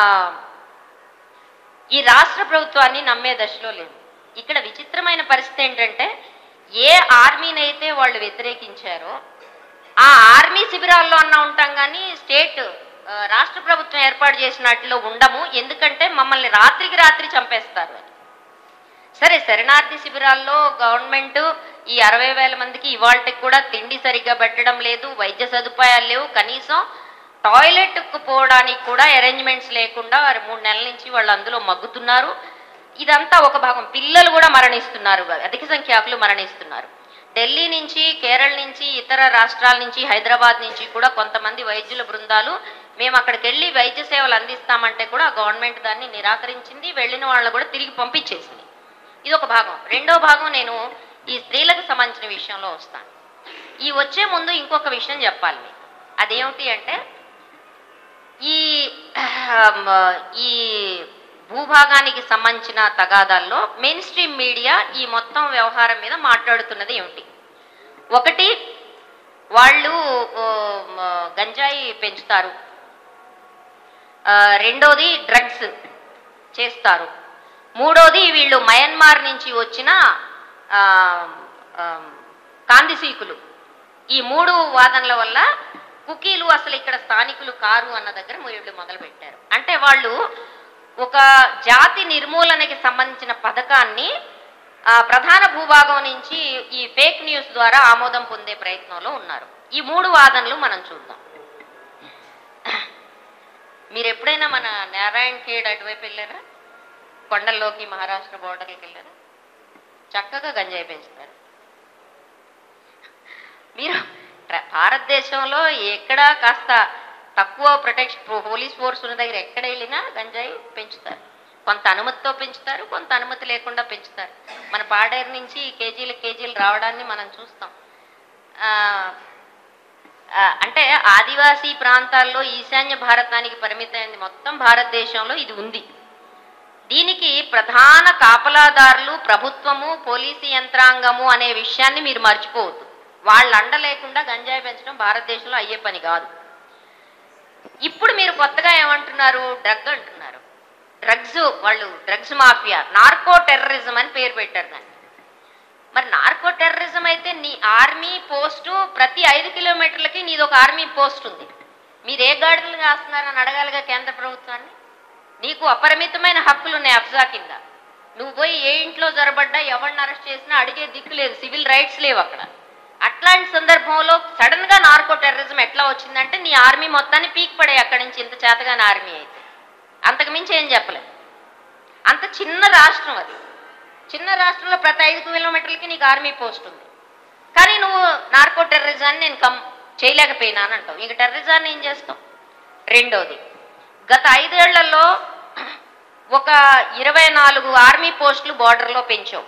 ఈ రాష్ట్ర ప్రభుత్వాన్ని నమ్మే దశలో లేదు ఇక్కడ విచిత్రమైన పరిస్థితి ఏంటంటే ఏ ఆర్మీని అయితే వాళ్ళు వ్యతిరేకించారో ఆ ఆర్మీ శిబిరాల్లో అన్నా ఉంటాం కానీ స్టేట్ ఆ, రాష్ట్ర ప్రభుత్వం ఏర్పాటు చేసినట్లో ఉండము ఎందుకంటే మమ్మల్ని రాత్రికి రాత్రి చంపేస్తారు అని సరే శరణార్థి శిబిరాల్లో గవర్నమెంట్ ఈ అరవై వేల మందికి ఇవాళకి కూడా తిండి సరిగ్గా పెట్టడం లేదు వైద్య సదుపాయాలు లేవు కనీసం టాయిలెట్కు పోవడానికి కూడా అరేంజ్మెంట్స్ లేకుండా వారు మూడు నెలల నుంచి వాళ్ళు అందులో మగ్గుతున్నారు ఇదంతా ఒక భాగం పిల్లలు కూడా మరణిస్తున్నారు అధిక సంఖ్యాకులు మరణిస్తున్నారు ఢిల్లీ నుంచి కేరళ నుంచి ఇతర రాష్ట్రాల నుంచి హైదరాబాద్ నుంచి కూడా కొంతమంది వైద్యుల బృందాలు మేము అక్కడికి వెళ్ళి వైద్య సేవలు అందిస్తామంటే కూడా ఆ గవర్నమెంట్ దాన్ని నిరాకరించింది వెళ్ళిన వాళ్ళని కూడా తిరిగి పంపించేసింది ఇది ఒక భాగం రెండో భాగం నేను ఈ స్త్రీలకు సంబంధించిన విషయంలో వస్తాను ఈ వచ్చే ముందు ఇంకొక విషయం చెప్పాలి మీకు అదేమిటి అంటే ఈ ఆమ్, ఈ భూభాగానికి సంబంధించిన తగాదాల్లో మెయిన్ స్ట్రీమ్ మీడియా ఈ మొత్తం వ్యవహారం మీద మాట్లాడుతున్నది ఏమిటి ఒకటి వాళ్ళు ఓ, మ, గంజాయి పెంచుతారు ఆ, రెండోది డ్రగ్స్ చేస్తారు మూడోది వీళ్ళు మయన్మార్ నుంచి వచ్చిన ఆ, ఆ, కాందిసీకులు ఈ మూడు వాదనల వల్ల కుకీలు అసలు ఇక్కడ స్థానికులు కారు అన్న దగ్గర వీళ్ళు మొదలు పెట్టారు అంటే వాళ్ళు ఒక జాతి నిర్మూలనకి సంబంధించిన పథకాన్ని ఆ, ప్రధాన భూభాగం నుంచి ఈ ఫేక్ న్యూస్ ద్వారా ఆమోదం పొందే ప్రయత్నంలో ఉన్నారు ఈ మూడు వాదనలు మనం చూద్దాం మీరు ఎప్పుడైనా మన నారాయణ ఖేడ్ అటువైపు వెళ్ళారా కొండల్లోకి మహారాష్ట్ర బోర్డర్కి వెళ్ళారా చక్కగా గంజాయి పెంచుతారు మీరు ట్ర- భారతదేశంలో ఎక్కడ కాస్త తక్కువ ప్రొటెక్షన్ పోలీస్ ఫోర్స్ ఉన్న దగ్గర ఎక్కడ వెళ్ళినా గంజాయి పెంచుతారు కొంత అనుమతితో పెంచుతారు కొంత అనుమతి లేకుండా పెంచుతారు మన పాడేరు నుంచి కేజీలు కేజీలు రావడాన్ని మనం చూస్తాం ఆ, ఆ, అంటే ఆదివాసీ ప్రాంతాల్లో ఈశాన్య భారతానికి పరిమితమైంది మొత్తం భారతదేశంలో ఇది ఉంది దీనికి ప్రధాన కాపలాదారులు ప్రభుత్వము పోలీసు యంత్రాంగము అనే విషయాన్ని మీరు మర్చిపోవద్దు వాళ్ళ అండ లేకుండా గంజాయి పెంచడం భారతదేశంలో అయ్యే పని కాదు ఇప్పుడు మీరు కొత్తగా ఏమంటున్నారు డ్రగ్ అంటున్నారు డ్రగ్స్ వాళ్ళు డ్రగ్స్ మాఫియా నార్కో టెర్రరిజం అని పేరు పెట్టారు దాన్ని మరి నార్కో టెర్రరిజం అయితే నీ ఆర్మీ పోస్టు ప్రతి ఐదు కిలోమీటర్లకి నీది ఒక ఆర్మీ పోస్ట్ ఉంది మీరు ఏ గాడిదలు కాస్తున్నారని అడగాలిగా కేంద్ర ప్రభుత్వాన్ని నీకు అపరిమితమైన హక్కులు ఉన్నాయి అఫ్జా కింద నువ్వు పోయి ఏ ఇంట్లో జరబడ్డా ఎవరిని అరెస్ట్ చేసినా అడిగే దిక్కు లేదు సివిల్ రైట్స్ లేవు అక్కడ అట్లాంటి సందర్భంలో సడన్ గా నార్కో టెర్రరిజం ఎట్లా వచ్చిందంటే నీ ఆర్మీ మొత్తాన్ని పీక్ పడే అక్కడి నుంచి ఇంత చేతగాని ఆర్మీ అయితే అంతకు మించి ఏం చెప్పలేదు అంత చిన్న రాష్ట్రం అది చిన్న రాష్ట్రంలో ప్రతి ఐదు కిలోమీటర్లకి నీకు ఆర్మీ పోస్ట్ ఉంది కానీ నువ్వు నార్కో టెర్రరిజాన్ని నేను కమ్ చేయలేకపోయినా అని అంటావు ఇంక టెర్రరిజాన్ని ఏం చేస్తావు రెండోది గత ఐదేళ్లలో ఒక ఇరవై నాలుగు ఆర్మీ పోస్టులు బార్డర్లో పెంచావు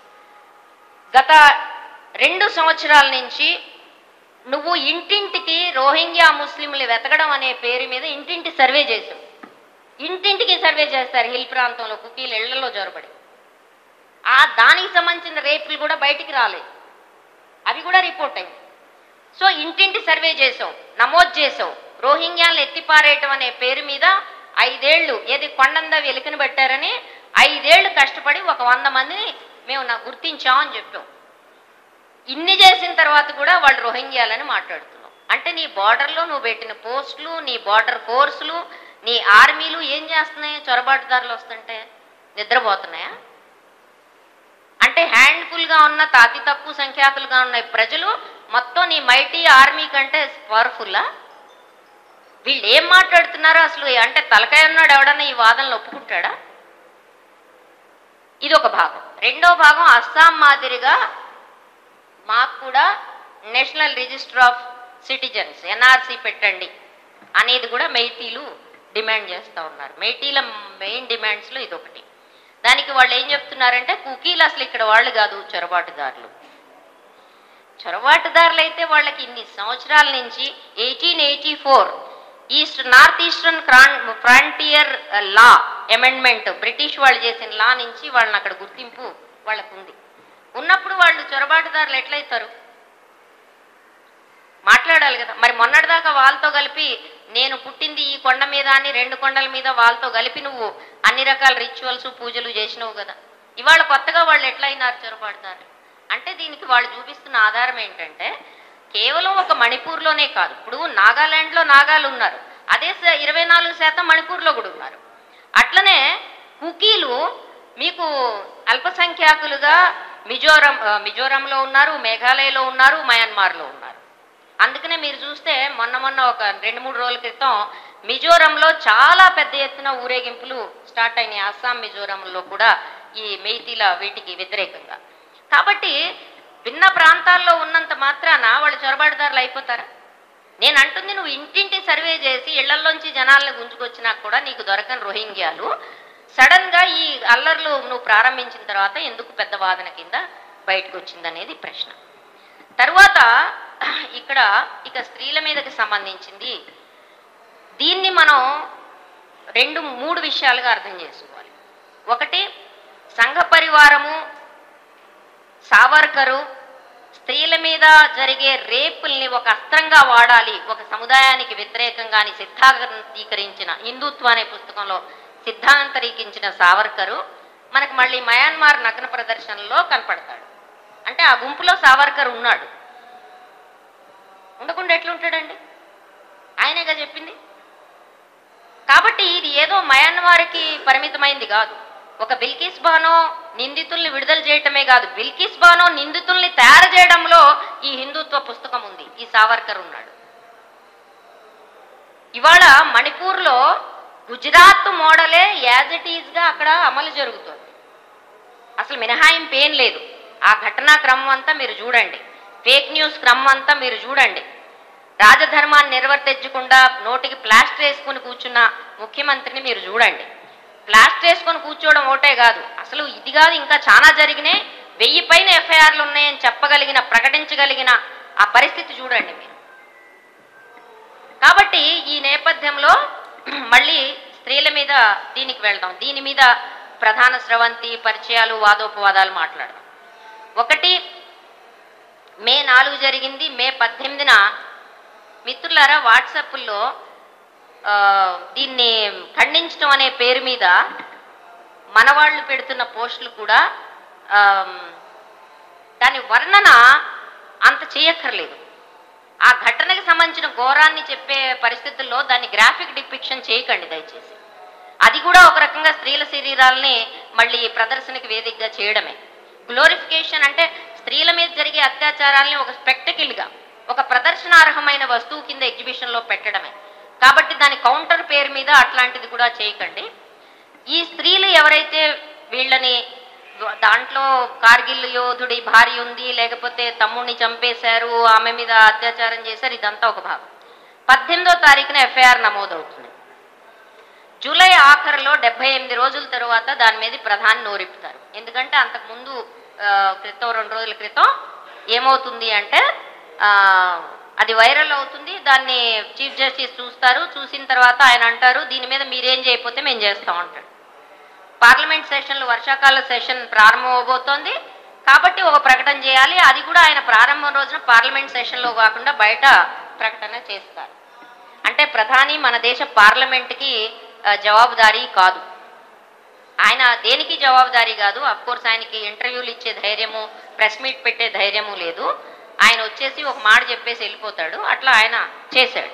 గత రెండు సంవత్సరాల నుంచి నువ్వు ఇంటింటికి రోహింగ్యా ముస్లింలు వెతకడం అనే పేరు మీద ఇంటింటి సర్వే చేసావు ఇంటింటికి సర్వే చేస్తారు హిల్ ప్రాంతంలో కుకీలు ఇళ్లలో జొరబడి ఆ దానికి సంబంధించిన రేపులు కూడా బయటికి రాలేదు అవి కూడా రిపోర్ట్ అయింది సో ఇంటింటి సర్వే చేసాం నమోదు చేసాం రోహింగ్యాలను ఎత్తిపారేయటం అనే పేరు మీద ఐదేళ్లు ఏది కొండంద వెలికిన పెట్టారని ఐదేళ్లు కష్టపడి ఒక వంద మందిని మేము నా గుర్తించాం అని చెప్పాం ఇన్ని చేసిన తర్వాత కూడా వాళ్ళు రోహింగ్యాలని మాట్లాడుతున్నాం అంటే నీ బార్డర్లో నువ్వు పెట్టిన పోస్టులు నీ బార్డర్ ఫోర్సులు నీ ఆర్మీలు ఏం చేస్తున్నాయి చొరబాటుదారులు వస్తుంటే నిద్రపోతున్నాయా అంటే హ్యాండ్ఫుల్గా ఉన్న అతి తక్కువ సంఖ్యాకులుగా ఉన్న ఈ ప్రజలు మొత్తం నీ మైటీ ఆర్మీ కంటే పవర్ఫుల్లా వీళ్ళు ఏం మాట్లాడుతున్నారో అసలు అంటే తలకాయ ఉన్నాడు ఎవడన్నా ఈ వాదనలు ఒప్పుకుంటాడా ఇది ఒక భాగం రెండో భాగం అస్సాం మాదిరిగా మాకు కూడా national register of citizens NRC పెట్టండి అనేది కూడా మెయిటీలు డిమాండ్ చేస్తూ ఉన్నారు మెయిటీల మెయిన్ డిమాండ్స్లో ఇది ఒకటి దానికి వాళ్ళు ఏం చెప్తున్నారంటే కుకీలు అసలు ఇక్కడ వాళ్ళు కాదు చొరబాటుదారులు చొరబాటుదారులు అయితే వాళ్ళకి ఇన్ని సంవత్సరాల నుంచి eighteen eighty four east north eastern క్రాన్ ఫ్రాంటియర్ లా అమెండ్మెంట్ బ్రిటిష్ వాళ్ళు చేసిన లా నుంచి వాళ్ళని అక్కడ గుర్తింపు వాళ్ళకు ఉంది ఉన్నప్పుడు వాళ్ళు చొరబాటుదారులు ఎట్లయితారు మాట్లాడాలి కదా మరి మొన్నటిదాకా వాళ్ళతో కలిపి నేను పుట్టింది ఈ కొండ మీద అని రెండు కొండల మీద వాళ్ళతో కలిపి నువ్వు అన్ని రకాల రిచువల్స్ పూజలు చేసినావు కదా ఇవాళ కొత్తగా వాళ్ళు ఎట్లా అయినారు చొరబాటుదారు అంటే దీనికి వాళ్ళు చూపిస్తున్న ఆధారం ఏంటంటే కేవలం ఒక మణిపూర్లోనే కాదు ఇప్పుడు నాగాలాండ్లో నాగాలు ఉన్నారు అదే స- ఇరవై నాలుగు శాతం మణిపూర్లో కూడా ఉన్నారు అట్లనే కుకీలు మీకు అల్పసంఖ్యాకులుగా మిజోరం ఆ, మిజోరంలో ఉన్నారు మేఘాలయలో ఉన్నారు మయన్మార్లో ఉన్నారు అందుకనే మీరు చూస్తే మొన్న మొన్న ఒక రెండు మూడు రోజుల క్రితం మిజోరంలో చాలా పెద్ద ఎత్తున ఊరేగింపులు స్టార్ట్ అయినాయి అస్సాం మిజోరంలో కూడా ఈ మెయితీల వీటికి వ్యతిరేకంగా కాబట్టి భిన్న ప్రాంతాల్లో ఉన్నంత మాత్రాన వాళ్ళు చొరబాటుదారులు అయిపోతారా నేను అంటుంది నువ్వు ఇంటింటి సర్వే చేసి ఇళ్లల్లోంచి జనాలను గుంజుకొచ్చినా కూడా నీకు దొరకని రోహింగ్యాలు సడన్ గా ఈ అల్లర్లు నువ్వు ప్రారంభించిన తర్వాత ఎందుకు పెద్ద వాదన కింద బయటకు వచ్చిందనేది ప్రశ్న తర్వాత ఇక్కడ ఇక స్త్రీల మీదకి సంబంధించింది దీన్ని మనం రెండు మూడు విషయాలుగా అర్థం చేసుకోవాలి ఒకటి సంఘ పరివారము సావర్కరు స్త్రీల మీద జరిగే రేపుల్ని ఒక అస్త్రంగా వాడాలి ఒక సముదాయానికి వ్యతిరేకంగా అని సిద్ధాంతీకరించిన హిందుత్వ అనే పుస్తకంలో సిద్ధాంతరీకరించిన సావర్కరు మనకు మళ్ళీ మయన్మార్ నగ్న ప్రదర్శనలో కనపడతాడు అంటే ఆ గుంపులో సావర్కర్ ఉన్నాడు ఉండకుండా ఎట్లుంటాడండి ఆయనేగా చెప్పింది కాబట్టి ఇది ఏదో మయన్మార్కి పరిమితమైంది కాదు ఒక బిల్కిస్ బానో నిందితుల్ని విడుదల చేయటమే కాదు బిల్కిస్ బానో నిందితుల్ని తయారు చేయడంలో ఈ హిందుత్వ పుస్తకం ఉంది ఈ సావర్కర్ ఉన్నాడు ఇవాళ మణిపూర్లో గుజరాత్ మోడలే యాజ్ ఇట్ ఈజ్గా అక్కడ అమలు జరుగుతుంది అసలు మినహాయింపు ఏం లేదు ఆ ఘటనా క్రమం అంతా మీరు చూడండి ఫేక్ న్యూస్ క్రమం అంతా మీరు చూడండి రాజధర్మాన్ని నిర్వర్తించకుండా నోటికి ప్లాస్టర్ వేసుకుని కూర్చున్న ముఖ్యమంత్రిని మీరు చూడండి ప్లాస్టర్ వేసుకొని కూర్చోవడం ఒకటే కాదు అసలు ఇది కాదు ఇంకా చాలా జరిగినాయి వెయ్యి పైన ఎఫ్ఐఆర్లు ఉన్నాయని చెప్పగలిగిన ప్రకటించగలిగిన ఆ పరిస్థితి చూడండి మీరు కాబట్టి ఈ నేపథ్యంలో మళ్ళీ స్త్రీల మీద దీనికి వెళ్దాం దీని మీద ప్రధాన స్రవంతి పరిచయాలు వాదోపవాదాలు మాట్లాడదాం ఒకటి మే నాలుగు జరిగింది మే పద్దెనిమిదిన మిత్రులారా వాట్సాప్లో ఆ, దీన్ని ఖండించడం అనే పేరు మీద మనవాళ్ళు పెడుతున్న పోస్టులు కూడా ఆమ్, దాని వర్ణన అంత చేయక్కర్లేదు ఆ ఘటనకి సంబంధించిన ఘోరాన్ని చెప్పే పరిస్థితుల్లో దాన్ని గ్రాఫిక్ డిపిక్షన్ చేయకండి దయచేసి అది కూడా ఒక రకంగా స్త్రీల శరీరాలని మళ్ళీ ప్రదర్శనకి వేదికగా చేయడమే గ్లోరిఫికేషన్ అంటే స్త్రీల మీద జరిగే అత్యాచారాల్ని ఒక స్పెక్టకిల్గా ఒక ప్రదర్శనార్హమైన వస్తువు కింద ఎగ్జిబిషన్లో పెట్టడమే కాబట్టి దాని కౌంటర్ పేరు మీద అట్లాంటిది కూడా చేయకండి ఈ స్త్రీలు ఎవరైతే వీళ్ళని దాంట్లో కార్గిల్ యోధుడి భార్య ఉంది లేకపోతే తమ్ముడిని చంపేశారు ఆమె మీద అత్యాచారం చేశారు ఇదంతా ఒక భాగం పద్దెనిమిదో తారీఖున ఎఫ్ఐఆర్ నమోదవుతుంది జూలై ఆఖరులో డెబ్బై ఎనిమిది రోజుల తరువాత దాని మీద ప్రధాని నోరిపుతారు ఎందుకంటే అంతకుముందు ఆ, క్రితం రెండు రోజుల క్రితం ఏమవుతుంది అంటే ఆ, అది వైరల్ అవుతుంది దాన్ని చీఫ్ జస్టిస్ చూస్తారు చూసిన తర్వాత ఆయన అంటారు దీని మీద మీరేం చేయకపోతే మేము చేస్తాం అంటాడు పార్లమెంట్ సెషన్లు వర్షాకాల సెషన్ ప్రారంభం అవబోతోంది కాబట్టి ఒక ప్రకటన చేయాలి అది కూడా ఆయన ప్రారంభం రోజున పార్లమెంట్ సెషన్లో కాకుండా బయట ప్రకటన చేస్తారు అంటే ప్రధాని మన దేశ పార్లమెంట్కి ఆ, జవాబుదారీ కాదు ఆయన దేనికి జవాబుదారీ కాదు అఫ్ కోర్స్ ఆయనకి ఇంటర్వ్యూలు ఇచ్చే ధైర్యము ప్రెస్ మీట్ పెట్టే ధైర్యము లేదు ఆయన వచ్చేసి ఒక మాట చెప్పేసి వెళ్ళిపోతాడు అట్లా ఆయన చేశాడు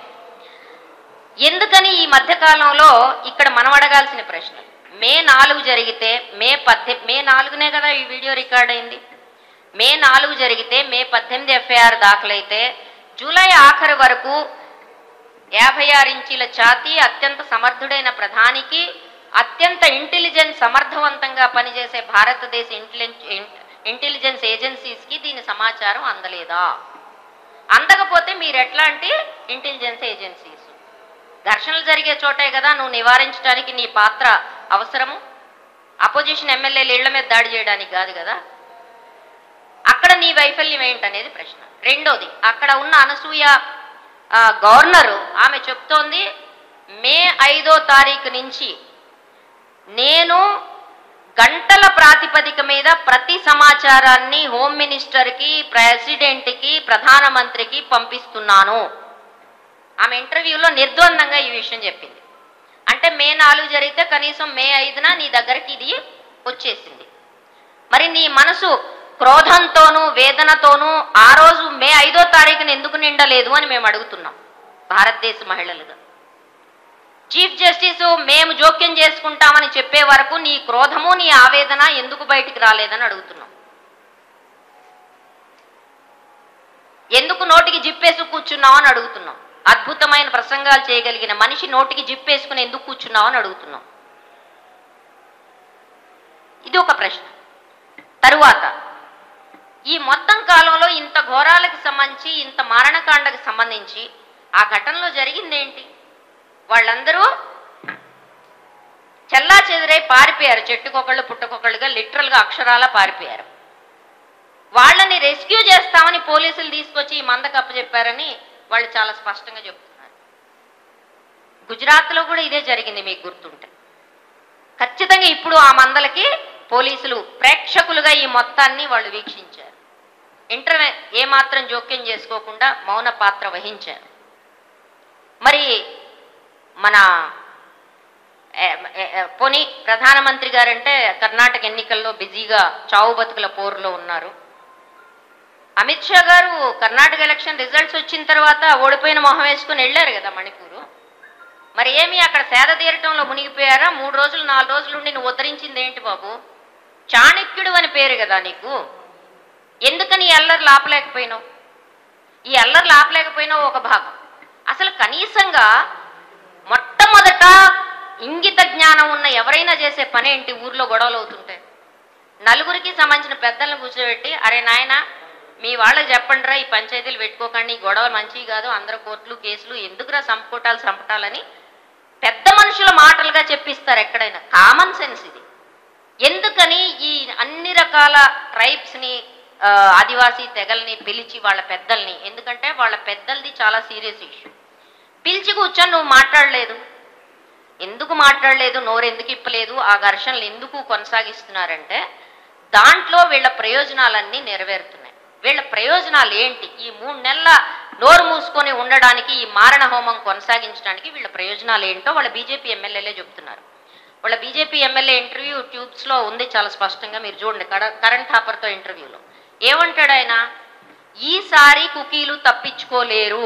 ఎందుకని ఈ మధ్యకాలంలో ఇక్కడ మనం అడగాల్సిన ప్రశ్న మే నాలుగు జరిగితే మే పద్దె మే నాలుగునే కదా ఈ వీడియో రికార్డ్ అయింది మే నాలుగు జరిగితే మే పద్దెనిమిది ఎఫ్ఐఆర్ దాఖలైతే జూలై ఆఖరి వరకు యాభై ఆరు ఇంచీల ఛాతీ అత్యంత సమర్థుడైన ప్రధానికి అత్యంత ఇంటెలిజెంట్ సమర్థవంతంగా పనిచేసే భారతదేశ ఇంటెలి ఇంటెలిజెన్స్ ఏజెన్సీస్కి దీని సమాచారం అందలేదా అందకపోతే మీరు ఎట్లాంటి ఇంటెలిజెన్స్ ఏజెన్సీస్ ఘర్షణలు జరిగే చోటే కదా నువ్వు నివారించడానికి నీ పాత్ర అవసరము అపోజిషన్ ఎమ్మెల్యేలు ఇళ్ల మీద దాడి చేయడానికి కాదు కదా అక్కడ నీ వైఫల్యం ఏంటనేది ప్రశ్న రెండోది అక్కడ ఉన్న అనసూయ ఆ, గవర్నరు ఆమె చెప్తోంది మే ఐదో తారీఖు నుంచి నేను గంటల ప్రాతిపదిక మీద ప్రతి సమాచారాన్ని హోమ్ మినిస్టర్కి ప్రెసిడెంట్కి ప్రధానమంత్రికి పంపిస్తున్నాను ఆమె ఇంటర్వ్యూలో నిర్ద్వందంగా ఈ విషయం చెప్పింది అంటే మే నాలుగు జరిగితే కనీసం మే ఐదున నీ దగ్గరికి ఇది వచ్చేసింది మరి నీ మనసు క్రోధంతోనూ వేదనతోనూ ఆ రోజు మే ఐదో తారీఖున ఎందుకు నిండలేదు అని మేము అడుగుతున్నాం భారతదేశ మహిళలుగా చీఫ్ జస్టిస్ మేము జోక్యం చేసుకుంటామని చెప్పే వరకు నీ క్రోధము నీ ఆవేదన ఎందుకు బయటికి రాలేదని అడుగుతున్నాం ఎందుకు నోటికి జిప్పేసి కూర్చున్నావు అని అడుగుతున్నాం అద్భుతమైన ప్రసంగాలు చేయగలిగిన మనిషి నోటికి జిప్పేసుకుని ఎందుకు కూర్చున్నావు అని అడుగుతున్నాం ఇది ఒక ప్రశ్న తరువాత ఈ మొత్తం కాలంలో ఇంత ఘోరాలకు సంబంధించి ఇంత మారణకాండకు సంబంధించి ఆ ఘటనలో జరిగిందేంటి వాళ్ళందరూ చెల్లా చెదిరై పారిపోయారు చెట్టుకొకళ్ళు పుట్టకొకళ్ళుగా లిటరల్గా అక్షరాల పారిపోయారు వాళ్ళని రెస్క్యూ చేస్తామని పోలీసులు తీసుకొచ్చి ఈ మందకు అప్పచెప్పారని వాళ్ళు చాలా స్పష్టంగా చెప్తున్నారు గుజరాత్లో కూడా ఇదే జరిగింది మీకు గుర్తుంటే ఖచ్చితంగా ఇప్పుడు ఆ మందలకి పోలీసులు ప్రేక్షకులుగా ఈ మొత్తాన్ని వాళ్ళు వీక్షించారు ఇంటర్వె ఏమాత్రం జోక్యం చేసుకోకుండా మౌన పాత్ర వహించారు మరి మన ఏ, ఏ, ఏ, పోనీ ప్రధానమంత్రి గారంటే కర్ణాటక ఎన్నికల్లో బిజీగా చావు బతుకుల పోరులో ఉన్నారు అమిత్ షా గారు కర్ణాటక ఎలక్షన్ రిజల్ట్స్ వచ్చిన తర్వాత ఓడిపోయిన మొహం వేసుకుని వెళ్ళారు కదా మణిపూరు మరి ఏమి అక్కడ సేద తీరటంలో మునిగిపోయారా మూడు రోజులు నాలుగు రోజులు ఉండి నువ్వు ఉద్ధరించింది ఏంటి బాబు చాణక్యుడు అని పేరు కదా నీకు ఎందుకని ఈ అల్లరి లాపలేకపోయినావు ఈ అల్లరి లాపలేకపోయినావు ఒక భాగం అసలు కనీసంగా మొట్టమొదట ఇంగిత జ్ఞానం ఉన్న ఎవరైనా చేసే పని ఏంటి ఊర్లో గొడవలు అవుతుంటే నలుగురికి సంబంధించిన పెద్దలను కూర్చోబెట్టి అరే నాయన మీ వాళ్ళకి చెప్పండిరా ఈ పంచాయతీలు పెట్టుకోకండి ఈ గొడవలు మంచివి కాదు అందరూ కోర్టులు కేసులు ఎందుకురా సంపుకోటాలు సంపటాలని పెద్ద మనుషుల మాటలుగా చెప్పిస్తారు ఎక్కడైనా కామన్ సెన్స్ ఇది ఎందుకని ఈ అన్ని రకాల ట్రైబ్స్ని ఆ, ఆదివాసీ తెగల్ని పిలిచి వాళ్ళ పెద్దల్ని ఎందుకంటే వాళ్ళ పెద్దలది చాలా సీరియస్ ఇష్యూ పిలిచి కూర్చొని నువ్వు మాట్లాడలేదు ఎందుకు మాట్లాడలేదు నోరు ఎందుకు ఇప్పలేదు ఆ ఘర్షణలు ఎందుకు కొనసాగిస్తున్నారంటే దాంట్లో వీళ్ళ ప్రయోజనాలన్నీ నెరవేరుతున్నాయి వీళ్ళ ప్రయోజనాలు ఏంటి ఈ మూడు నెలల నోరు మూసుకొని ఉండడానికి ఈ మారణ హోమం కొనసాగించడానికి వీళ్ళ ప్రయోజనాలు ఏంటో వాళ్ళ బీజేపీ ఎమ్మెల్యేలే చెప్తున్నారు వాళ్ళ బీజేపీ ఎమ్మెల్యే ఇంటర్వ్యూ ట్యూబ్స్లో ఉంది చాలా స్పష్టంగా మీరు చూడండి కర- కరెంట్ హాపర్తో ఇంటర్వ్యూలో ఏమంటాడు ఆయన ఈసారి కుకీలు తప్పించుకోలేరు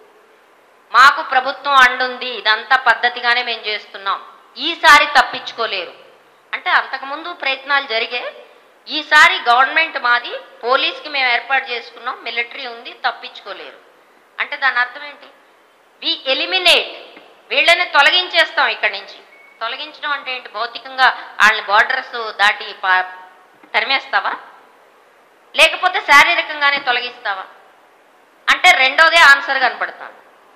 మాకు ప్రభుత్వం అండుంది ఇదంతా పద్ధతిగానే మేము చేస్తున్నాం ఈసారి తప్పించుకోలేరు అంటే అంతకుముందు ప్రయత్నాలు జరిగే ఈసారి గవర్నమెంట్ మాది పోలీస్కి మేము ఏర్పాటు చేసుకున్నాం మిలిటరీ ఉంది తప్పించుకోలేరు అంటే దాని అర్థం ఏంటి వి ఎలిమినేట్ వీళ్ళని తొలగించేస్తాం ఇక్కడి నుంచి తొలగించడం అంటే ఏంటి భౌతికంగా వాళ్ళని బార్డర్స్ దాటి పా తరిమేస్తావా లేకపోతే శారీరకంగానే తొలగిస్తావా అంటే రెండోదే ఆన్సర్ కనపడుతుంది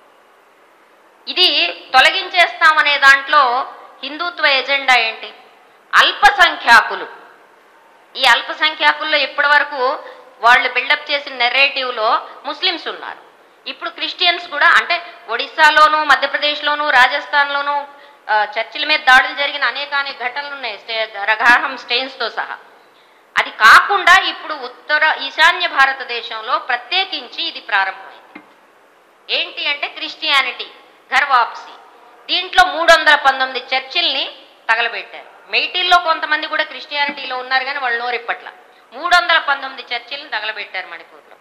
ఇది తొలగించేస్తామనే దాంట్లో హిందుత్వ ఎజెండా ఏంటి అల్పసంఖ్యాకులు ఈ అల్పసంఖ్యాకుల్లో ఇప్పటి వరకు వాళ్ళు బిల్డప్ చేసిన నెరేటివ్లో ముస్లిమ్స్ ఉన్నారు ఇప్పుడు క్రిస్టియన్స్ కూడా అంటే ఒడిశాలోను మధ్యప్రదేశ్లోను రాజస్థాన్లోను ఆ, చర్చిల మీద దాడులు జరిగిన అనేక అనేక ఘటనలు ఉన్నాయి స్టే రఘాహం స్టెయిన్స్తో సహా అది కాకుండా ఇప్పుడు ఉత్తర ఈశాన్య భారతదేశంలో ప్రత్యేకించి ఇది ప్రారంభమైంది ఏంటి అంటే క్రిస్టియానిటీ ఘర్వాప్సి దీంట్లో మూడు వందల పంతొమ్మిది చర్చిల్ని తగలబెట్టారు మెయిటీల్లో కొంతమంది కూడా క్రిస్టియానిటీలో ఉన్నారు కానీ వాళ్ళు నోరిప్పట్ల మూడు వందల పంతొమ్మిది చర్చిల్ని తగలబెట్టారు మణిపూర్లో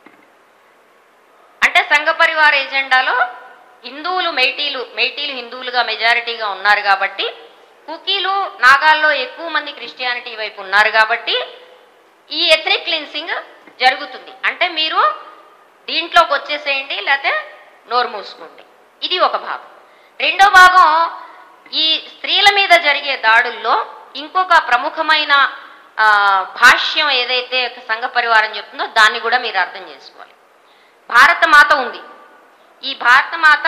అంటే సంఘ పరివార ఎజెండాలో హిందువులు మెయిటీలు మెయిటీలు హిందువులుగా మెజారిటీగా ఉన్నారు కాబట్టి కుకీలు నాగాల్లో ఎక్కువ మంది క్రిస్టియానిటీ వైపు ఉన్నారు కాబట్టి ఈ ఎథనిక్ క్లిన్సింగ్ జరుగుతుంది అంటే మీరు దీంట్లోకి వచ్చేసేయండి లేకపోతే నోరు మూసుకోండి ఇది ఒక భాగం రెండో భాగం ఈ స్త్రీల మీద జరిగే దాడుల్లో ఇంకొక ప్రముఖమైన ఆ, భాష్యం ఏదైతే సంఘ పరివారం చెప్తుందో దాన్ని కూడా మీరు అర్థం చేసుకోవాలి భారత మాత ఉంది ఈ భారత మాత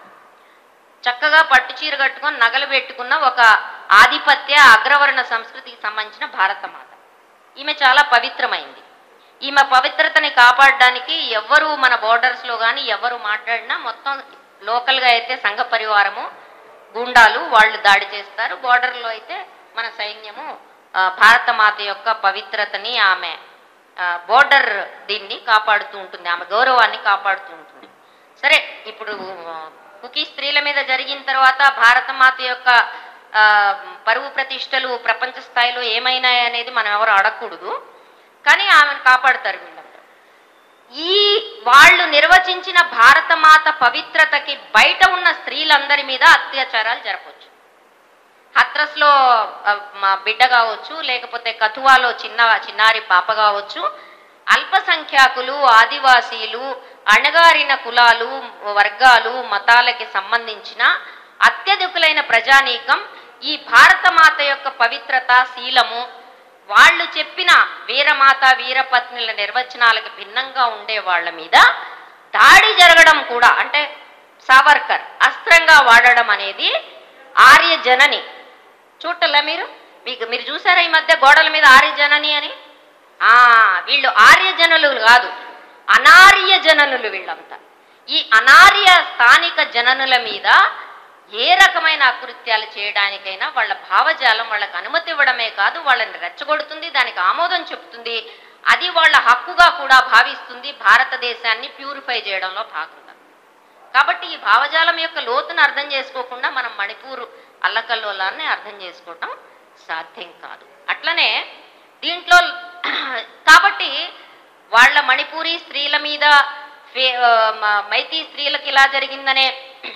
చక్కగా పట్టు చీర కట్టుకొని నగలు పెట్టుకున్న ఒక ఆధిపత్య అగ్రవర్ణ సంస్కృతికి సంబంధించిన భారత మాత ఈమె చాలా పవిత్రమైంది ఈమె పవిత్రతని కాపాడడానికి ఎవ్వరు మన borders లో కానీ ఎవరు మాట్లాడినా మొత్తం లోకల్గా అయితే సంఘ పరివారము గుండాలు వాళ్ళు దాడి చేస్తారు బోర్డర్లో అయితే మన సైన్యము ఆ, భారత మాత యొక్క పవిత్రతని ఆమె బోర్డర్ దీన్ని కాపాడుతూ ఉంటుంది ఆమె గౌరవాన్ని కాపాడుతూ ఉంటుంది సరే ఇప్పుడు ఆ, కుకీ స్త్రీల మీద జరిగిన తర్వాత భారత మాత యొక్క ఆ, పరువు ప్రతిష్టలు ప్రపంచ స్థాయిలో ఏమైనాయి అనేది మనం ఎవరు అడగకూడదు కానీ ఆమెను కాపాడుతారు వీళ్ళందరూ ఈ వాళ్ళు నిర్వచించిన భారత మాత పవిత్రతకి బయట ఉన్న స్త్రీలందరి మీద అత్యాచారాలు జరపవచ్చు హత్రస్లో ఆ, మా బిడ్డ కావచ్చు లేకపోతే కథువాలో చిన్న చిన్నారి పాప కావచ్చు అల్పసంఖ్యాకులు ఆదివాసీలు అణగారిన కులాలు వర్గాలు మతాలకి సంబంధించిన అత్యధికులైన ప్రజానీకం ఈ భారతమాత యొక్క పవిత్రత శీలము వాళ్ళు చెప్పిన వీరమాత వీరపత్నుల నిర్వచనాలకు భిన్నంగా ఉండే వాళ్ళ మీద దాడి జరగడం కూడా అంటే సావర్కర్ అస్త్రంగా వాడడం అనేది ఆర్య జనని చూడలే మీరు మీకు మీరు చూసారా ఈ మధ్య గోడల మీద ఆర్య జనని అని ఆ వీళ్ళు ఆర్య జనులు కాదు అనార్య జననులు వీళ్ళంతా ఈ అనార్య స్థానిక జననుల మీద ఏ రకమైన అకృత్యాలు చేయడానికైనా వాళ్ళ భావజాలం వాళ్ళకి అనుమతి ఇవ్వడమే కాదు వాళ్ళని రెచ్చగొడుతుంది దానికి ఆమోదం చెప్తుంది అది వాళ్ళ హక్కుగా కూడా భావిస్తుంది భారతదేశాన్ని ప్యూరిఫై చేయడంలో భాగంగా కాబట్టి ఈ భావజాలం యొక్క లోతును అర్థం చేసుకోకుండా మనం మణిపూర్ అల్లకల్లోలాన్ని అర్థం చేసుకోవటం సాధ్యం కాదు అట్లనే దీంట్లో కాబట్టి వాళ్ళ మణిపూరి స్త్రీల మీద ఫే- ఆ, మ- మైతీ స్త్రీలకు ఇలా జరిగిందనే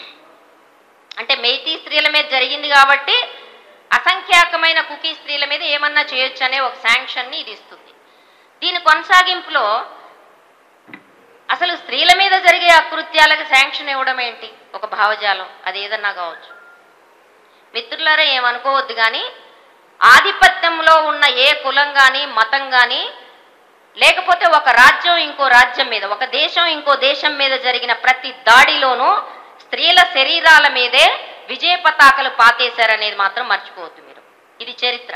అంటే మైతీ స్త్రీల మీద జరిగింది కాబట్టి అసంఖ్యాకమైన కుకీ స్త్రీల మీద ఏమన్నా చేయొచ్చు అనే ఒక శాంక్షన్ని ఇది ఇస్తుంది దీని కొనసాగింపులో అసలు స్త్రీల మీద జరిగే అకృత్యాలకు శాంక్షన్ ఇవ్వడం ఏంటి ఒక భావజాలం అది ఏదన్నా కావచ్చు మిత్రులారా ఏమనుకోవద్దు కానీ ఆధిపత్యంలో ఉన్న ఏ కులం కానీ మతం కానీ లేకపోతే ఒక రాజ్యం ఇంకో రాజ్యం మీద ఒక దేశం ఇంకో దేశం మీద జరిగిన ప్రతి దాడిలోనూ స్త్రీల శరీరాల మీదే విజయ పతాకలు పాతేశారనేది మాత్రం మర్చిపోవద్దు మీరు ఇది చరిత్ర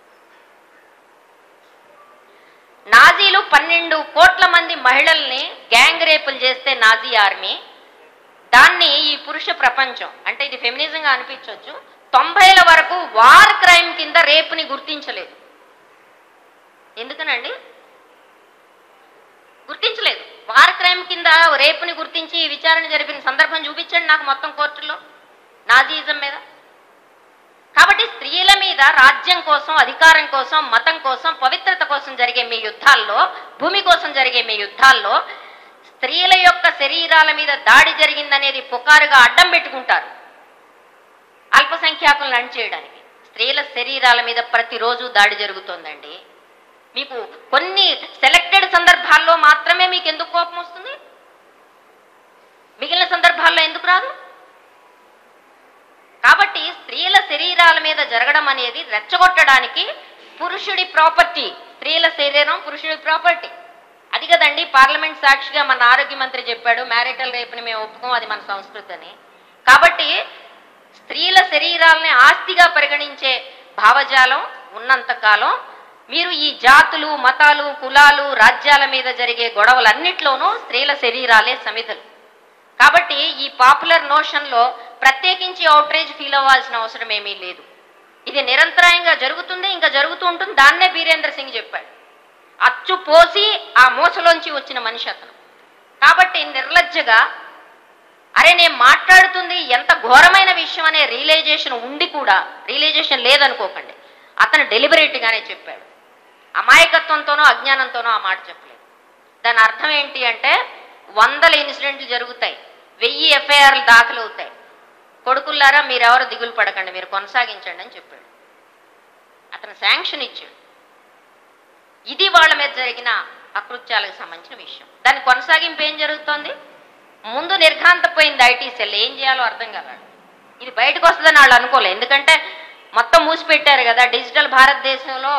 నాజీలు పన్నెండు కోట్ల మంది మహిళల్ని గ్యాంగ్ రేపులు చేస్తే నాజీ ఆర్మీ దాన్ని ఈ పురుష ప్రపంచం అంటే ఇది ఫెమినిజంగా అనిపించవచ్చు తొంభైల వరకు వార్ క్రైమ్ కింద రేపుని గుర్తించలేదు ఎందుకనండి గుర్తించలేదు వార్ క్రైమ్ కింద రేపుని గుర్తించి విచారణ జరిపిన సందర్భం చూపించండి నాకు మొత్తం కోర్టులో నాజీజం మీద కాబట్టి స్త్రీల మీద రాజ్యం కోసం అధికారం కోసం మతం కోసం పవిత్రత కోసం జరిగే మీ యుద్ధాల్లో భూమి కోసం జరిగే మీ యుద్ధాల్లో స్త్రీల యొక్క శరీరాల మీద దాడి జరిగిందనేది పుకారుగా అడ్డం పెట్టుకుంటారు అల్పసంఖ్యాకులను అణిచేయడానికి స్త్రీల శరీరాల మీద ప్రతిరోజు దాడి జరుగుతోందండి మీకు కొన్ని సెలెక్టెడ్ సందర్భాల్లో మాత్రమే మీకు ఎందుకు కోపం వస్తుంది మిగిలిన సందర్భాల్లో ఎందుకు రాదు కాబట్టి స్త్రీల శరీరాల మీద జరగడం అనేది రెచ్చగొట్టడానికి పురుషుడి ప్రాపర్టీ స్త్రీల శరీరం పురుషుడి ప్రాపర్టీ అది కదండి పార్లమెంట్ సాక్షిగా మన ఆరోగ్య మంత్రి చెప్పాడు మ్యారిటల్ రేపుని మేము ఒప్పుకోం అది మన సంస్కృతి అని కాబట్టి స్త్రీల శరీరాలని ఆస్తిగా పరిగణించే భావజాలం ఉన్నంతకాలం మీరు ఈ జాతులు మతాలు కులాలు రాజ్యాల మీద జరిగే గొడవలన్నిట్లోనూ స్త్రీల శరీరాలే సమిధలు కాబట్టి ఈ పాపులర్ నోషన్లో ప్రత్యేకించి అవుట్రేజ్ ఫీల్ అవ్వాల్సిన అవసరం ఏమీ లేదు ఇది నిరంతరాయంగా జరుగుతుంది ఇంకా జరుగుతూ ఉంటుంది దాన్నే బీరేంద్ర సింగ్ చెప్పాడు అచ్చు పోసి ఆ మోసలోంచి వచ్చిన మనిషి అతను కాబట్టి నిర్లజ్జగా అరే నేను మాట్లాడుతుంది ఎంత ఘోరమైన విషయం అనే రియలైజేషన్ ఉండి కూడా రియలైజేషన్ లేదనుకోకండి అతను డెలిబరేట్గానే చెప్పాడు అమాయకత్వంతోనో అజ్ఞానంతోనో ఆ మాట చెప్పలేదు దాని అర్థం ఏంటి అంటే వందల ఇన్సిడెంట్లు జరుగుతాయి వెయ్యి ఎఫ్ఐఆర్లు దాఖలు అవుతాయి కొడుకుల్లారా మీరెవరు దిగులు పడకండి మీరు కొనసాగించండి అని చెప్పాడు అతను శాంక్షన్ ఇచ్చాడు ఇది వాళ్ళ మీద జరిగిన అకృత్యాలకు సంబంధించిన విషయం దాని కొనసాగింపు ఏం జరుగుతోంది ముందు నిర్ఘాంతపోయింది ఐటీ సెల్ ఏం చేయాలో అర్థం కదా ఇది బయటకు వస్తుందని వాళ్ళు అనుకోలే ఎందుకంటే మొత్తం మూసిపెట్టారు కదా డిజిటల్ భారతదేశంలో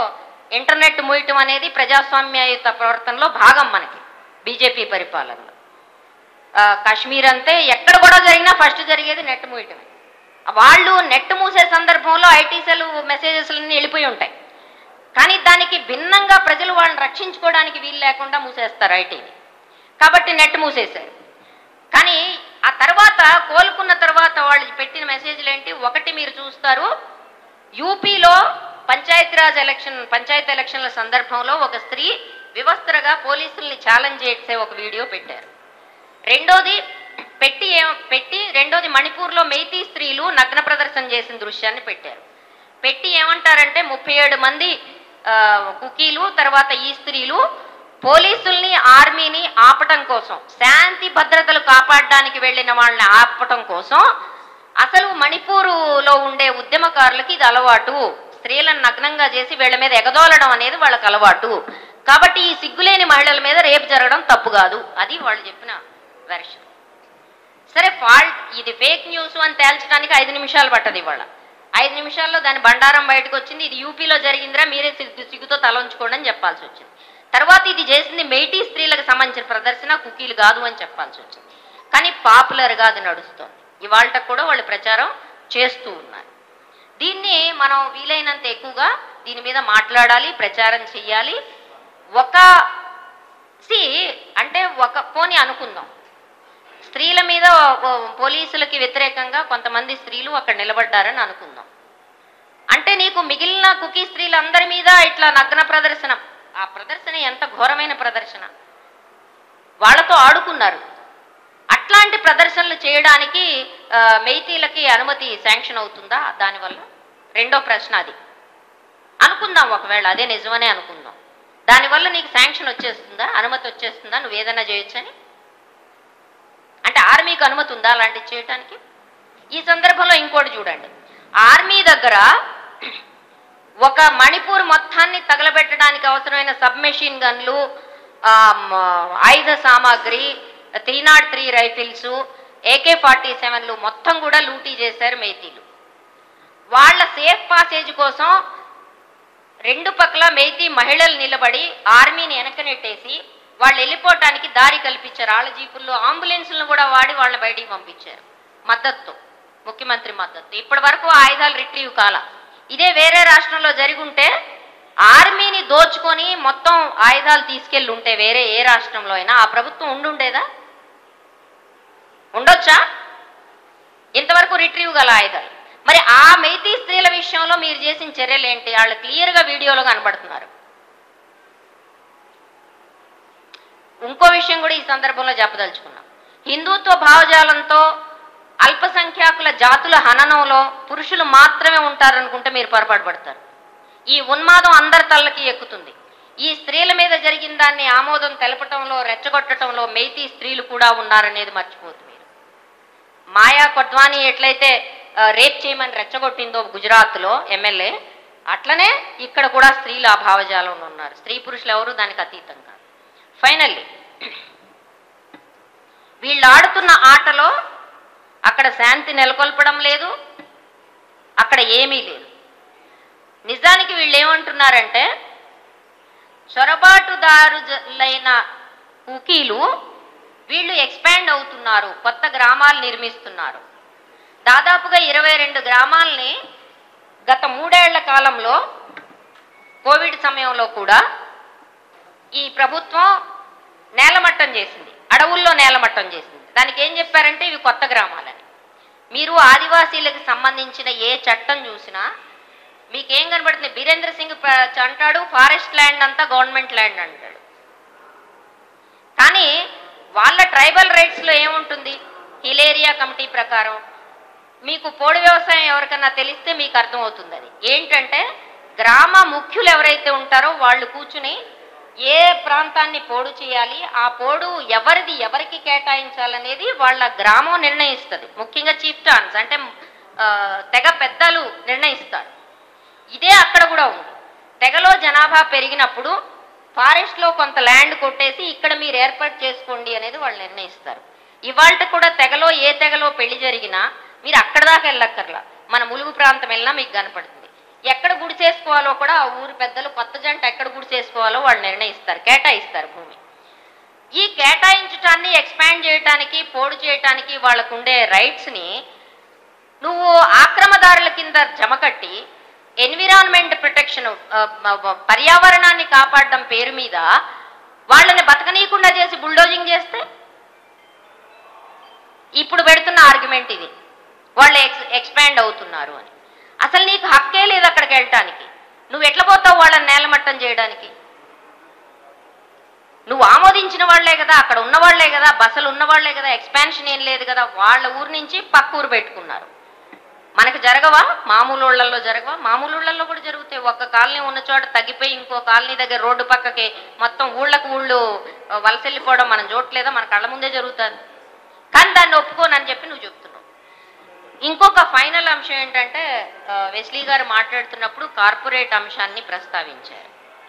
ఇంటర్నెట్ మూయటం అనేది ప్రజాస్వామ్యయుత ప్రవర్తనలో భాగం మనకి బీజేపీ పరిపాలనలో ఆ, కాశ్మీర్ అంతే ఎక్కడ కూడా జరిగినా ఫస్ట్ జరిగేది నెట్ మూయటమే వాళ్ళు నెట్ మూసే సందర్భంలో ఐటీ సెల్ మెసేజెస్లన్నీ వెళ్ళిపోయి ఉంటాయి కానీ దానికి భిన్నంగా ప్రజలు వాళ్ళని రక్షించుకోవడానికి వీలు లేకుండా మూసేస్తారు ఐటీని కాబట్టి నెట్ మూసేశారు కానీ ఆ తర్వాత కోలుకున్న తర్వాత వాళ్ళు పెట్టిన మెసేజ్లు ఏంటి ఒకటి మీరు చూస్తారు యూపీలో పంచాయతీరాజ్ ఎలక్షన్ పంచాయతీ ఎలక్షన్ల సందర్భంలో ఒక స్త్రీ వివస్త్రగా పోలీసుల్ని ఛాలెంజ్ చేసే ఒక వీడియో పెట్టారు రెండోది పెట్టి ఏం పెట్టి రెండోది మణిపూర్లో మెయితీ స్త్రీలు నగ్న ప్రదర్శన చేసిన దృశ్యాన్ని పెట్టారు పెట్టి ఏమంటారంటే ముప్పై ఏడు మంది ఆ, కుకీలు తర్వాత ఈ స్త్రీలు పోలీసుల్ని ఆర్మీని ఆపటం కోసం శాంతి భద్రతలు కాపాడడానికి వెళ్ళిన వాళ్ళని ఆపటం కోసం అసలు మణిపూరులో ఉండే ఉద్యమకారులకి ఇది అలవాటు స్త్రీలను నగ్నంగా చేసి వీళ్ళ మీద ఎగదోలడం అనేది వాళ్ళకి అలవాటు కాబట్టి ఈ సిగ్గులేని మహిళల మీద రేపు జరగడం తప్పు కాదు అది వాళ్ళు చెప్పిన వెర్షన్ సరే ఫాల్ట్ ఇది ఫేక్ న్యూస్ అని తేల్చడానికి ఐదు నిమిషాలు పట్టదు ఇవాళ ఐదు నిమిషాల్లో దాని బండారం బయటకు వచ్చింది ఇది యూపీలో జరిగిందిరా మీరే సిగ్గు సిగ్గుతో తల ఉంచుకోండి అని చెప్పాల్సి వచ్చింది తర్వాత ఇది చేసింది మెయిటీ స్త్రీలకు సంబంధించిన ప్రదర్శన కుకీలు కాదు అని చెప్పాల్సి వచ్చింది కానీ పాపులర్గా అది నడుస్తోంది ఇవాళ కూడా వాళ్ళు ప్రచారం చేస్తూ ఉన్నారు దీన్ని మనం వీలైనంత ఎక్కువగా దీని మీద మాట్లాడాలి ప్రచారం చెయ్యాలి ఒక సి అంటే ఒక పోని అనుకుందాం స్త్రీల మీద ఓ పోలీసులకి వ్యతిరేకంగా కొంతమంది స్త్రీలు అక్కడ నిలబడ్డారని అనుకుందాం అంటే నీకు మిగిలిన కుకీ స్త్రీలందరి మీద ఇట్లా నగ్న ప్రదర్శన ఆ ప్రదర్శన ఎంత ఘోరమైన ప్రదర్శన వాళ్ళతో ఆడుకున్నారు అట్లాంటి ప్రదర్శనలు చేయడానికి ఆ, మెయితీలకి అనుమతి శాంక్షన్ అవుతుందా దానివల్ల రెండో ప్రశ్న అది అనుకుందాం ఒకవేళ అదే నిజమనే అనుకుందాం దానివల్ల నీకు శాంక్షన్ వచ్చేస్తుందా అనుమతి వచ్చేస్తుందా నువ్వు ఏదైనా చేయొచ్చని అంటే ఆర్మీకి అనుమతి ఉందా అలాంటివి చేయటానికి ఈ సందర్భంలో ఇంకోటి చూడండి ఆర్మీ దగ్గర ఒక మణిపూర్ మొత్తాన్ని తగలబెట్టడానికి అవసరమైన సబ్మెషిన్ గన్లు ఆ, మ, ఆయుధ సామాగ్రి three not three rifles AK forty సెవెన్లు మొత్తం కూడా లూటీ చేశారు మేతీలు వాళ్ళ సేఫ్ పాసేజ్ కోసం రెండు పక్కల మేతీ మహిళలు నిలబడి ఆర్మీని వెనక నెట్టేసి వాళ్ళు వెళ్ళిపోవటానికి దారి కల్పించారు వాళ్ళ జీపుల్లో అంబులెన్స్లను కూడా వాడి వాళ్ళని బయటికి పంపించారు మద్దతు ముఖ్యమంత్రి మద్దతు ఇప్పటి వరకు ఆయుధాలు రిట్రీవ్ కాల ఇదే వేరే రాష్ట్రంలో జరిగి ఉంటే ఆర్మీని దోచుకొని మొత్తం ఆయుధాలు తీసుకెళ్ళి ఉంటే వేరే ఏ రాష్ట్రంలో అయినా ఆ ప్రభుత్వం ఉండుండేదా ఉండొచ్చా ఇంతవరకు రిట్రీవ్ గల ఆయుధాలు మరి ఆ మైతీ స్త్రీల విషయంలో మీరు చేసిన చర్యలు ఏంటి వాళ్ళు క్లియర్గా వీడియోలో కనబడుతున్నారు ఇంకో విషయం కూడా ఈ సందర్భంలో చెప్పదలుచుకున్నాం హిందుత్వ భావజాలంతో అల్పసంఖ్యాకుల జాతుల హననంలో పురుషులు మాత్రమే ఉంటారనుకుంటే మీరు పొరపాటు పడతారు ఈ ఉన్మాదం అందరి తల్లకి ఎక్కుతుంది ఈ స్త్రీల మీద జరిగిన దాన్ని ఆమోదం తెలపటంలో రెచ్చగొట్టడంలో మెయితీ స్త్రీలు కూడా ఉన్నారనేది మర్చిపోతుంది మీరు మాయా కొడ్వాని ఎట్లయితే ఆ, రేప్ చేయమని రెచ్చగొట్టిందో గుజరాత్లో ఎమ్మెల్యే అట్లనే ఇక్కడ కూడా స్త్రీలు ఆ భావజాలంలో ఉన్నారు స్త్రీ పురుషులు ఎవరు దానికి అతీతం కాదు ఫైనల్లీ వీళ్ళు ఆడుతున్న ఆటలో అక్కడ శాంతి నెలకొల్పడం లేదు అక్కడ ఏమీ లేదు నిజానికి వీళ్ళు ఏమంటున్నారంటే చొరబాటుదారులైన కుకీలు వీళ్ళు ఎక్స్పాండ్ అవుతున్నారు కొత్త గ్రామాలు నిర్మిస్తున్నారు దాదాపుగా ఇరవై రెండు గ్రామాలని గత మూడేళ్ల కాలంలో కోవిడ్ సమయంలో కూడా ఈ ప్రభుత్వం నేలమట్టం చేసింది అడవుల్లో నేలమట్టం చేసింది దానికి ఏం చెప్పారంటే ఇవి కొత్త గ్రామాలని మీరు ఆదివాసీలకు సంబంధించిన ఏ చట్టం చూసినా మీకేం కనబడుతుంది బీరేంద్ర సింగ్ ప్ర- అంటాడు ఫారెస్ట్ ల్యాండ్ అంతా గవర్నమెంట్ ల్యాండ్ అంటాడు కానీ వాళ్ళ ట్రైబల్ రైట్స్లో ఏముంటుంది హిల్ ఏరియా కమిటీ ప్రకారం మీకు పోడు వ్యవసాయం ఎవరికన్నా తెలిస్తే మీకు అర్థమవుతుంది అది ఏంటంటే గ్రామ ముఖ్యులు ఎవరైతే ఉంటారో వాళ్ళు కూర్చుని ఏ ప్రాంతాన్ని పోడు చేయాలి ఆ పోడు ఎవరిది ఎవరికి కేటాయించాలనేది వాళ్ళ గ్రామం నిర్ణయిస్తుంది ముఖ్యంగా చీఫ్ టాన్స్ అంటే ఆ, తెగ పెద్దలు నిర్ణయిస్తారు ఇదే అక్కడ కూడా ఉంది తెగలో జనాభా పెరిగినప్పుడు ఫారెస్ట్లో కొంత ల్యాండ్ కొట్టేసి ఇక్కడ మీరు ఏర్పాటు చేసుకోండి అనేది వాళ్ళు నిర్ణయిస్తారు ఇవాళ కూడా తెగలో ఏ తెగలో పెళ్లి జరిగినా మీరు అక్కడ దాకా వెళ్ళక్కర్లా మన ములుగు ప్రాంతం వెళ్ళినా మీకు కనపడుతుంది ఎక్కడ గుడిసేసుకోవాలో కూడా ఆ ఊరి పెద్దలు కొత్త జంట ఎక్కడ గుడిసేసుకోవాలో వాళ్ళు నిర్ణయిస్తారు కేటాయిస్తారు భూమి ఈ కేటాయించటాన్ని ఎక్స్పాండ్ చేయటానికి పోడు చేయటానికి వాళ్ళకు ఉండే రైట్స్ని నువ్వు ఆక్రమదారుల కింద జమ కట్టి ఎన్విరాన్మెంట్ ప్రొటెక్షన్ పర్యావరణాన్ని కాపాడడం పేరు మీద వాళ్ళని బతకనీయకుండా చేసి బుల్డోజింగ్ చేస్తే ఇప్పుడు పెడుతున్న ఆర్గ్యుమెంట్ ఇది వాళ్ళు ఎక్స్ ఎక్స్పాండ్ అవుతున్నారు అని అసలు నీకు హక్కే లేదు అక్కడికి వెళ్ళటానికి నువ్వు ఎట్లా పోతావు వాళ్ళని నేలమట్టం చేయడానికి నువ్వు ఆమోదించిన వాళ్లే కదా అక్కడ ఉన్న వాళ్లే కదా బస్సులు ఉన్న వాళ్లే కదా ఎక్స్పాన్షన్ ఏం లేదు కదా వాళ్ళ ఊరు నుంచి పక్క ఊరు పెట్టుకున్నారు మనకు జరగవా మామూలు ఊళ్ళల్లో జరగవా మామూలు ఊళ్ళల్లో కూడా జరుగుతాయి ఒక్క కాలనీ ఉన్న చోట తగ్గిపోయి ఇంకో కాలనీ దగ్గర రోడ్డు పక్కకి మొత్తం ఊళ్ళకు ఊళ్ళు ఆ, వలస వెళ్ళిపోవడం మనం చూడట్లేదా మన కళ్ళ ముందే జరుగుతుంది కానీ దాన్ని ఒప్పుకోనని చెప్పి నువ్వు చెప్తున్నావు ఇంకొక ఫైనల్ అంశం ఏంటంటే ఆ, వెస్లీ గారు మాట్లాడుతున్నప్పుడు కార్పొరేట్ అంశాన్ని ప్రస్తావించారు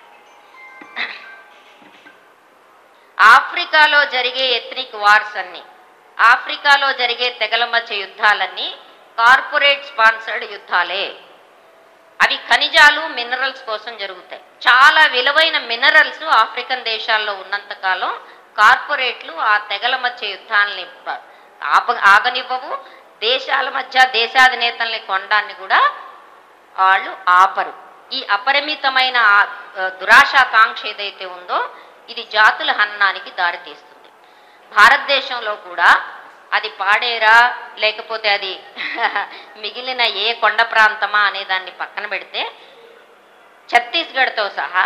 ఆఫ్రికాలో జరిగే ఎథ్నిక్ వార్స్ అన్ని ఆఫ్రికాలో జరిగే తెగల మధ్య యుద్ధాలన్నీ కార్పొరేట్ స్పాన్సర్డ్ యుద్ధాలే అవి ఖనిజాలు మినరల్స్ కోసం జరుగుతాయి చాలా విలువైన మినరల్స్ ఆఫ్రికన్ దేశాల్లో ఉన్నంత కాలం కార్పొరేట్లు ఆ తెగల మధ్య యుద్ధాలని ప- ఆప ఆగనివ్వవు దేశాల మధ్య దేశాధినేతల్ని కొనడాన్ని కూడా వాళ్ళు ఆపరు ఈ అపరిమితమైన ఆ- ఆ దురాశాకాంక్ష ఏదైతే ఉందో ఇది జాతుల హననానికి దారితీస్తుంది భారతదేశంలో కూడా అది పాడేరా లేకపోతే అది మిగిలిన ఏ కొండ ప్రాంతమా అనే దాన్ని పక్కన పెడితే ఛత్తీస్గఢ్తో సహా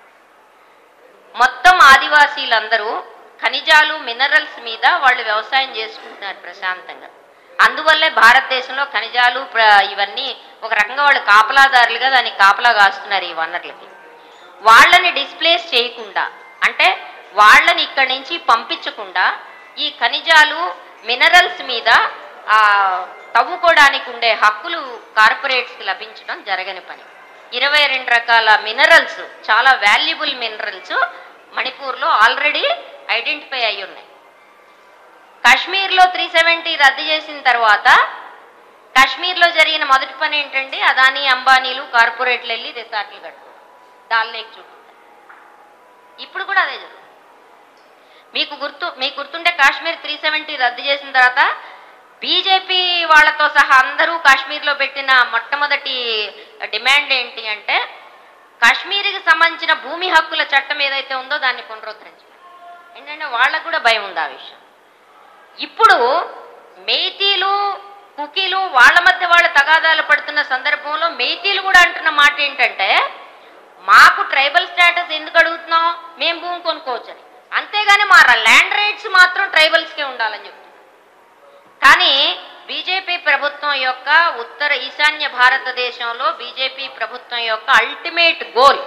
మొత్తం ఆదివాసీలందరూ ఖనిజాలు మినరల్స్ మీద వాళ్ళు వ్యవసాయం చేసుకుంటున్నారు ప్రశాంతంగా అందువల్లే భారతదేశంలో ఖనిజాలు ప్ర- ఇవన్నీ ఒక రకంగా వాళ్ళు కాపలాదారులుగా దాన్ని కాపలా కాస్తున్నారు ఈ వనరులకి వాళ్ళని డిస్ప్లేస్ చేయకుండా అంటే వాళ్ళని ఇక్కడి నుంచి పంపించకుండా ఈ ఖనిజాలు మినరల్స్ మీద ఆ తవ్వుకోవడానికి ఉండే హక్కులు కార్పొరేట్స్కి లభించడం జరగని పని ఇరవై రెండు రకాల మినరల్స్ చాలా వాల్యుబుల్ మినరల్స్ మణిపూర్లో ఆల్రెడీ ఐడెంటిఫై అయి ఉన్నాయి కాశ్మీర్లో త్రీ సెవెంటీ రద్దు చేసిన తర్వాత కాశ్మీర్లో జరిగిన మొదటి పని ఏంటంటే అదానీ అంబానీలు కార్పొరేట్లు వెళ్ళి రిసార్ట్లు కట్టుకోవడం దాల్ లేక్ చుట్టూ ఇప్పుడు కూడా అదే జరుగుతుంది మీకు గుర్తు మీకు గుర్తుంటే కాశ్మీర్ త్రీ సెవెంటీ రద్దు చేసిన తర్వాత బీజేపీ వాళ్ళతో సహా అందరూ కాశ్మీర్లో పెట్టిన మొట్టమొదటి డిమాండ్ ఏంటి అంటే కాశ్మీర్కి సంబంధించిన భూమి హక్కుల చట్టం ఏదైతే ఉందో దాన్ని పునరుద్ధరించాలి ఏంటంటే వాళ్ళకు కూడా భయం ఉంది ఆ విషయం ఇప్పుడు మెయితీలు కుకీలు వాళ్ళ మధ్య వాళ్ళ తగాదాలు పడుతున్న సందర్భంలో మెయితీలు కూడా అంటున్న మాట ఏంటంటే మాకు ట్రైబల్ స్టేటస్ ఎందుకు అడుగుతున్నాం మేము భూమి కొనుక్కోవచ్చని అంతేగాని మా ల్యాండ్ రైట్స్ మాత్రం ట్రైబల్స్కే ఉండాలని చెప్తున్నారు కానీ బీజేపీ ప్రభుత్వం యొక్క ఉత్తర ఈశాన్య భారతదేశంలో బీజేపీ ప్రభుత్వం యొక్క అల్టిమేట్ గోల్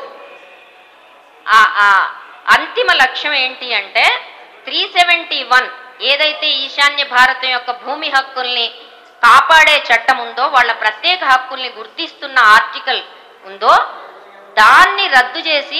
ఆ ఆ అంతిమ లక్ష్యం ఏంటి అంటే త్రీ సెవెంటీ వన్ ఏదైతే ఈశాన్య భారతం యొక్క భూమి హక్కుల్ని కాపాడే చట్టం ఉందో వాళ్ళ ప్రత్యేక హక్కుల్ని గుర్తిస్తున్న ఆర్టికల్ ఉందో దాన్ని రద్దు చేసి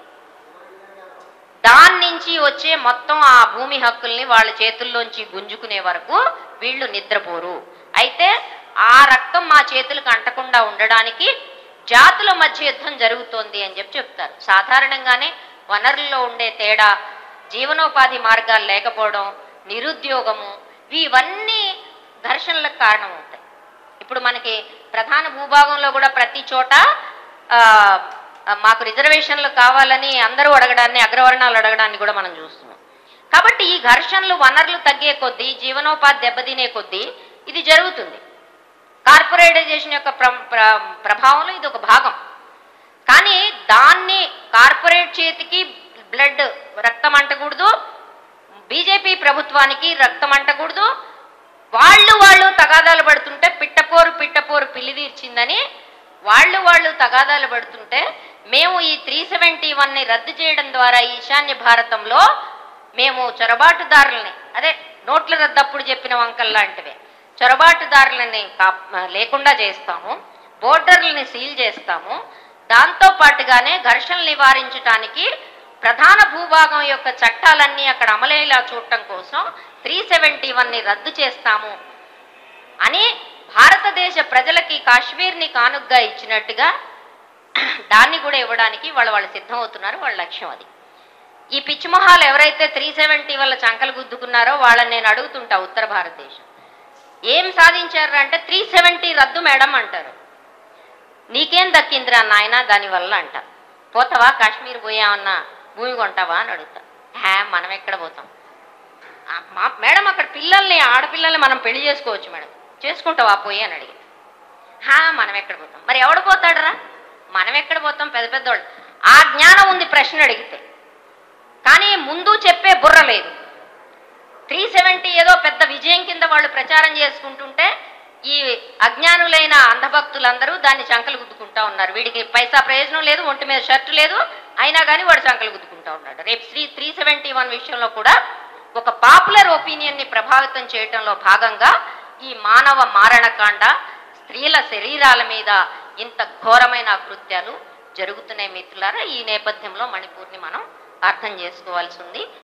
దాని నుంచి వచ్చే మొత్తం ఆ భూమి హక్కుల్ని వాళ్ళ చేతుల్లోంచి గుంజుకునే వరకు వీళ్ళు నిద్రపోరు అయితే ఆ రక్తం మా చేతులకు అంటకుండా ఉండడానికి జాతుల మధ్య యుద్ధం జరుగుతోంది అని చెప్పి చెప్తారు సాధారణంగానే వనరుల్లో ఉండే తేడా జీవనోపాధి మార్గాలు లేకపోవడం నిరుద్యోగము ఇవన్నీ ఘర్షణలకు కారణమవుతాయి ఇప్పుడు మనకి ప్రధాన భూభాగంలో కూడా ప్రతి చోట ఆ, ఆ, మాకు రిజర్వేషన్లు కావాలని అందరూ అడగడాన్ని అగ్రవర్ణాలు అడగడాన్ని కూడా మనం చూస్తున్నాం కాబట్టి ఈ ఘర్షణలు వనరులు తగ్గే కొద్దీ జీవనోపాధి దెబ్బతినే కొద్దీ ఇది జరుగుతుంది కార్పొరేటైజేషన్ యొక్క ప్ర ప్ర- ప్రభావంలో ఇది ఒక భాగం కానీ దాన్ని కార్పొరేట్ చేతికి బ్లడ్ రక్తం అంటకూడదు బీజేపీ ప్రభుత్వానికి రక్తం అంటకూడదు వాళ్ళు వాళ్ళు తగాదాలు పడుతుంటే పిట్టపోరు పిట్టపోరు పిల్లిదీర్చిందని వాళ్ళు వాళ్ళు తగాదాలు పడుతుంటే మేము ఈ త్రీ సెవెంటీ వన్ని రద్దు చేయడం ద్వారా ఈశాన్య భారతంలో మేము చొరబాటుదారులని అదే నోట్ల రద్దప్పుడు చెప్పిన వంకల్ లాంటివే చొరబాటుదారులని కాప్- లేకుండా చేస్తాము బోర్డర్లని సీల్ చేస్తాము దాంతో పాటుగానే ఘర్షణలు నివారించడానికి ప్రధాన భూభాగం యొక్క చట్టాలన్నీ అక్కడ అమలయ్యేలా చూడటం కోసం త్రీ సెవెంటీ వన్ని రద్దు చేస్తాము అని భారతదేశ ప్రజలకి కాశ్మీర్ని కానుగ్గా ఇచ్చినట్టుగా దాన్ని కూడా ఇవ్వడానికి వాళ్ళు వాళ్ళు సిద్ధమవుతున్నారు వాళ్ళ లక్ష్యం అది ఈ పిచ్చిమొహాలు ఎవరైతే త్రీ సెవెంటీ వల్ల చంకలు గుద్దుకున్నారో వాళ్ళని నేను అడుగుతుంటా ఉత్తర భారతదేశం ఏం సాధించారు అంటే త్రీ సెవెంటీ రద్దు మేడం అంటారు నీకేం దక్కిందిరా నాయన దానివల్ల అంట పోతావా కాశ్మీర్ పోయామన్నా భూమి కొంటావా అని అడుగుతా హే మనం ఎక్కడ పోతాం ఆ, మా మేడం అక్కడ పిల్లల్ని ఆడపిల్లల్ని మనం పెళ్లి చేసుకోవచ్చు మేడం చేసుకుంటావా పోయి అని అడిగింది హా మనం ఎక్కడ పోతాం మరి ఎవడు పోతాడరా మనం ఎక్కడ పోతాం పెద్ద పెద్దోళ్ళు ఆ జ్ఞానం ఉంది ప్రశ్న అడిగితే కానీ ముందు చెప్పే బుర్ర లేదు త్రీ సెవెంటీ ఏదో పెద్ద విజయం కింద వాళ్ళు ప్రచారం చేసుకుంటుంటే ఈ అజ్ఞానులైన అంధభక్తులందరూ దాన్ని చంకలు గుద్దుకుంటా ఉన్నారు వీడికి పైసా ప్రయోజనం లేదు ఒంటి మీద షర్ట్ లేదు అయినా కానీ వాడు చంకలు గుద్దుకుంటా ఉన్నాడు రేపు త్రీ త్రీ సెవెంటీ వన్ విషయంలో కూడా ఒక పాపులర్ ఒపీనియన్ని ప్రభావితం చేయటంలో భాగంగా ఈ మానవ మారణకాండ స్త్రీల శరీరాల మీద ఇంత ఘోరమైన కృత్యాలు జరుగుతున్నాయి మిత్రులారా ఈ నేపథ్యంలో మణిపూర్ని మనం అర్థం చేసుకోవాల్సి ఉంది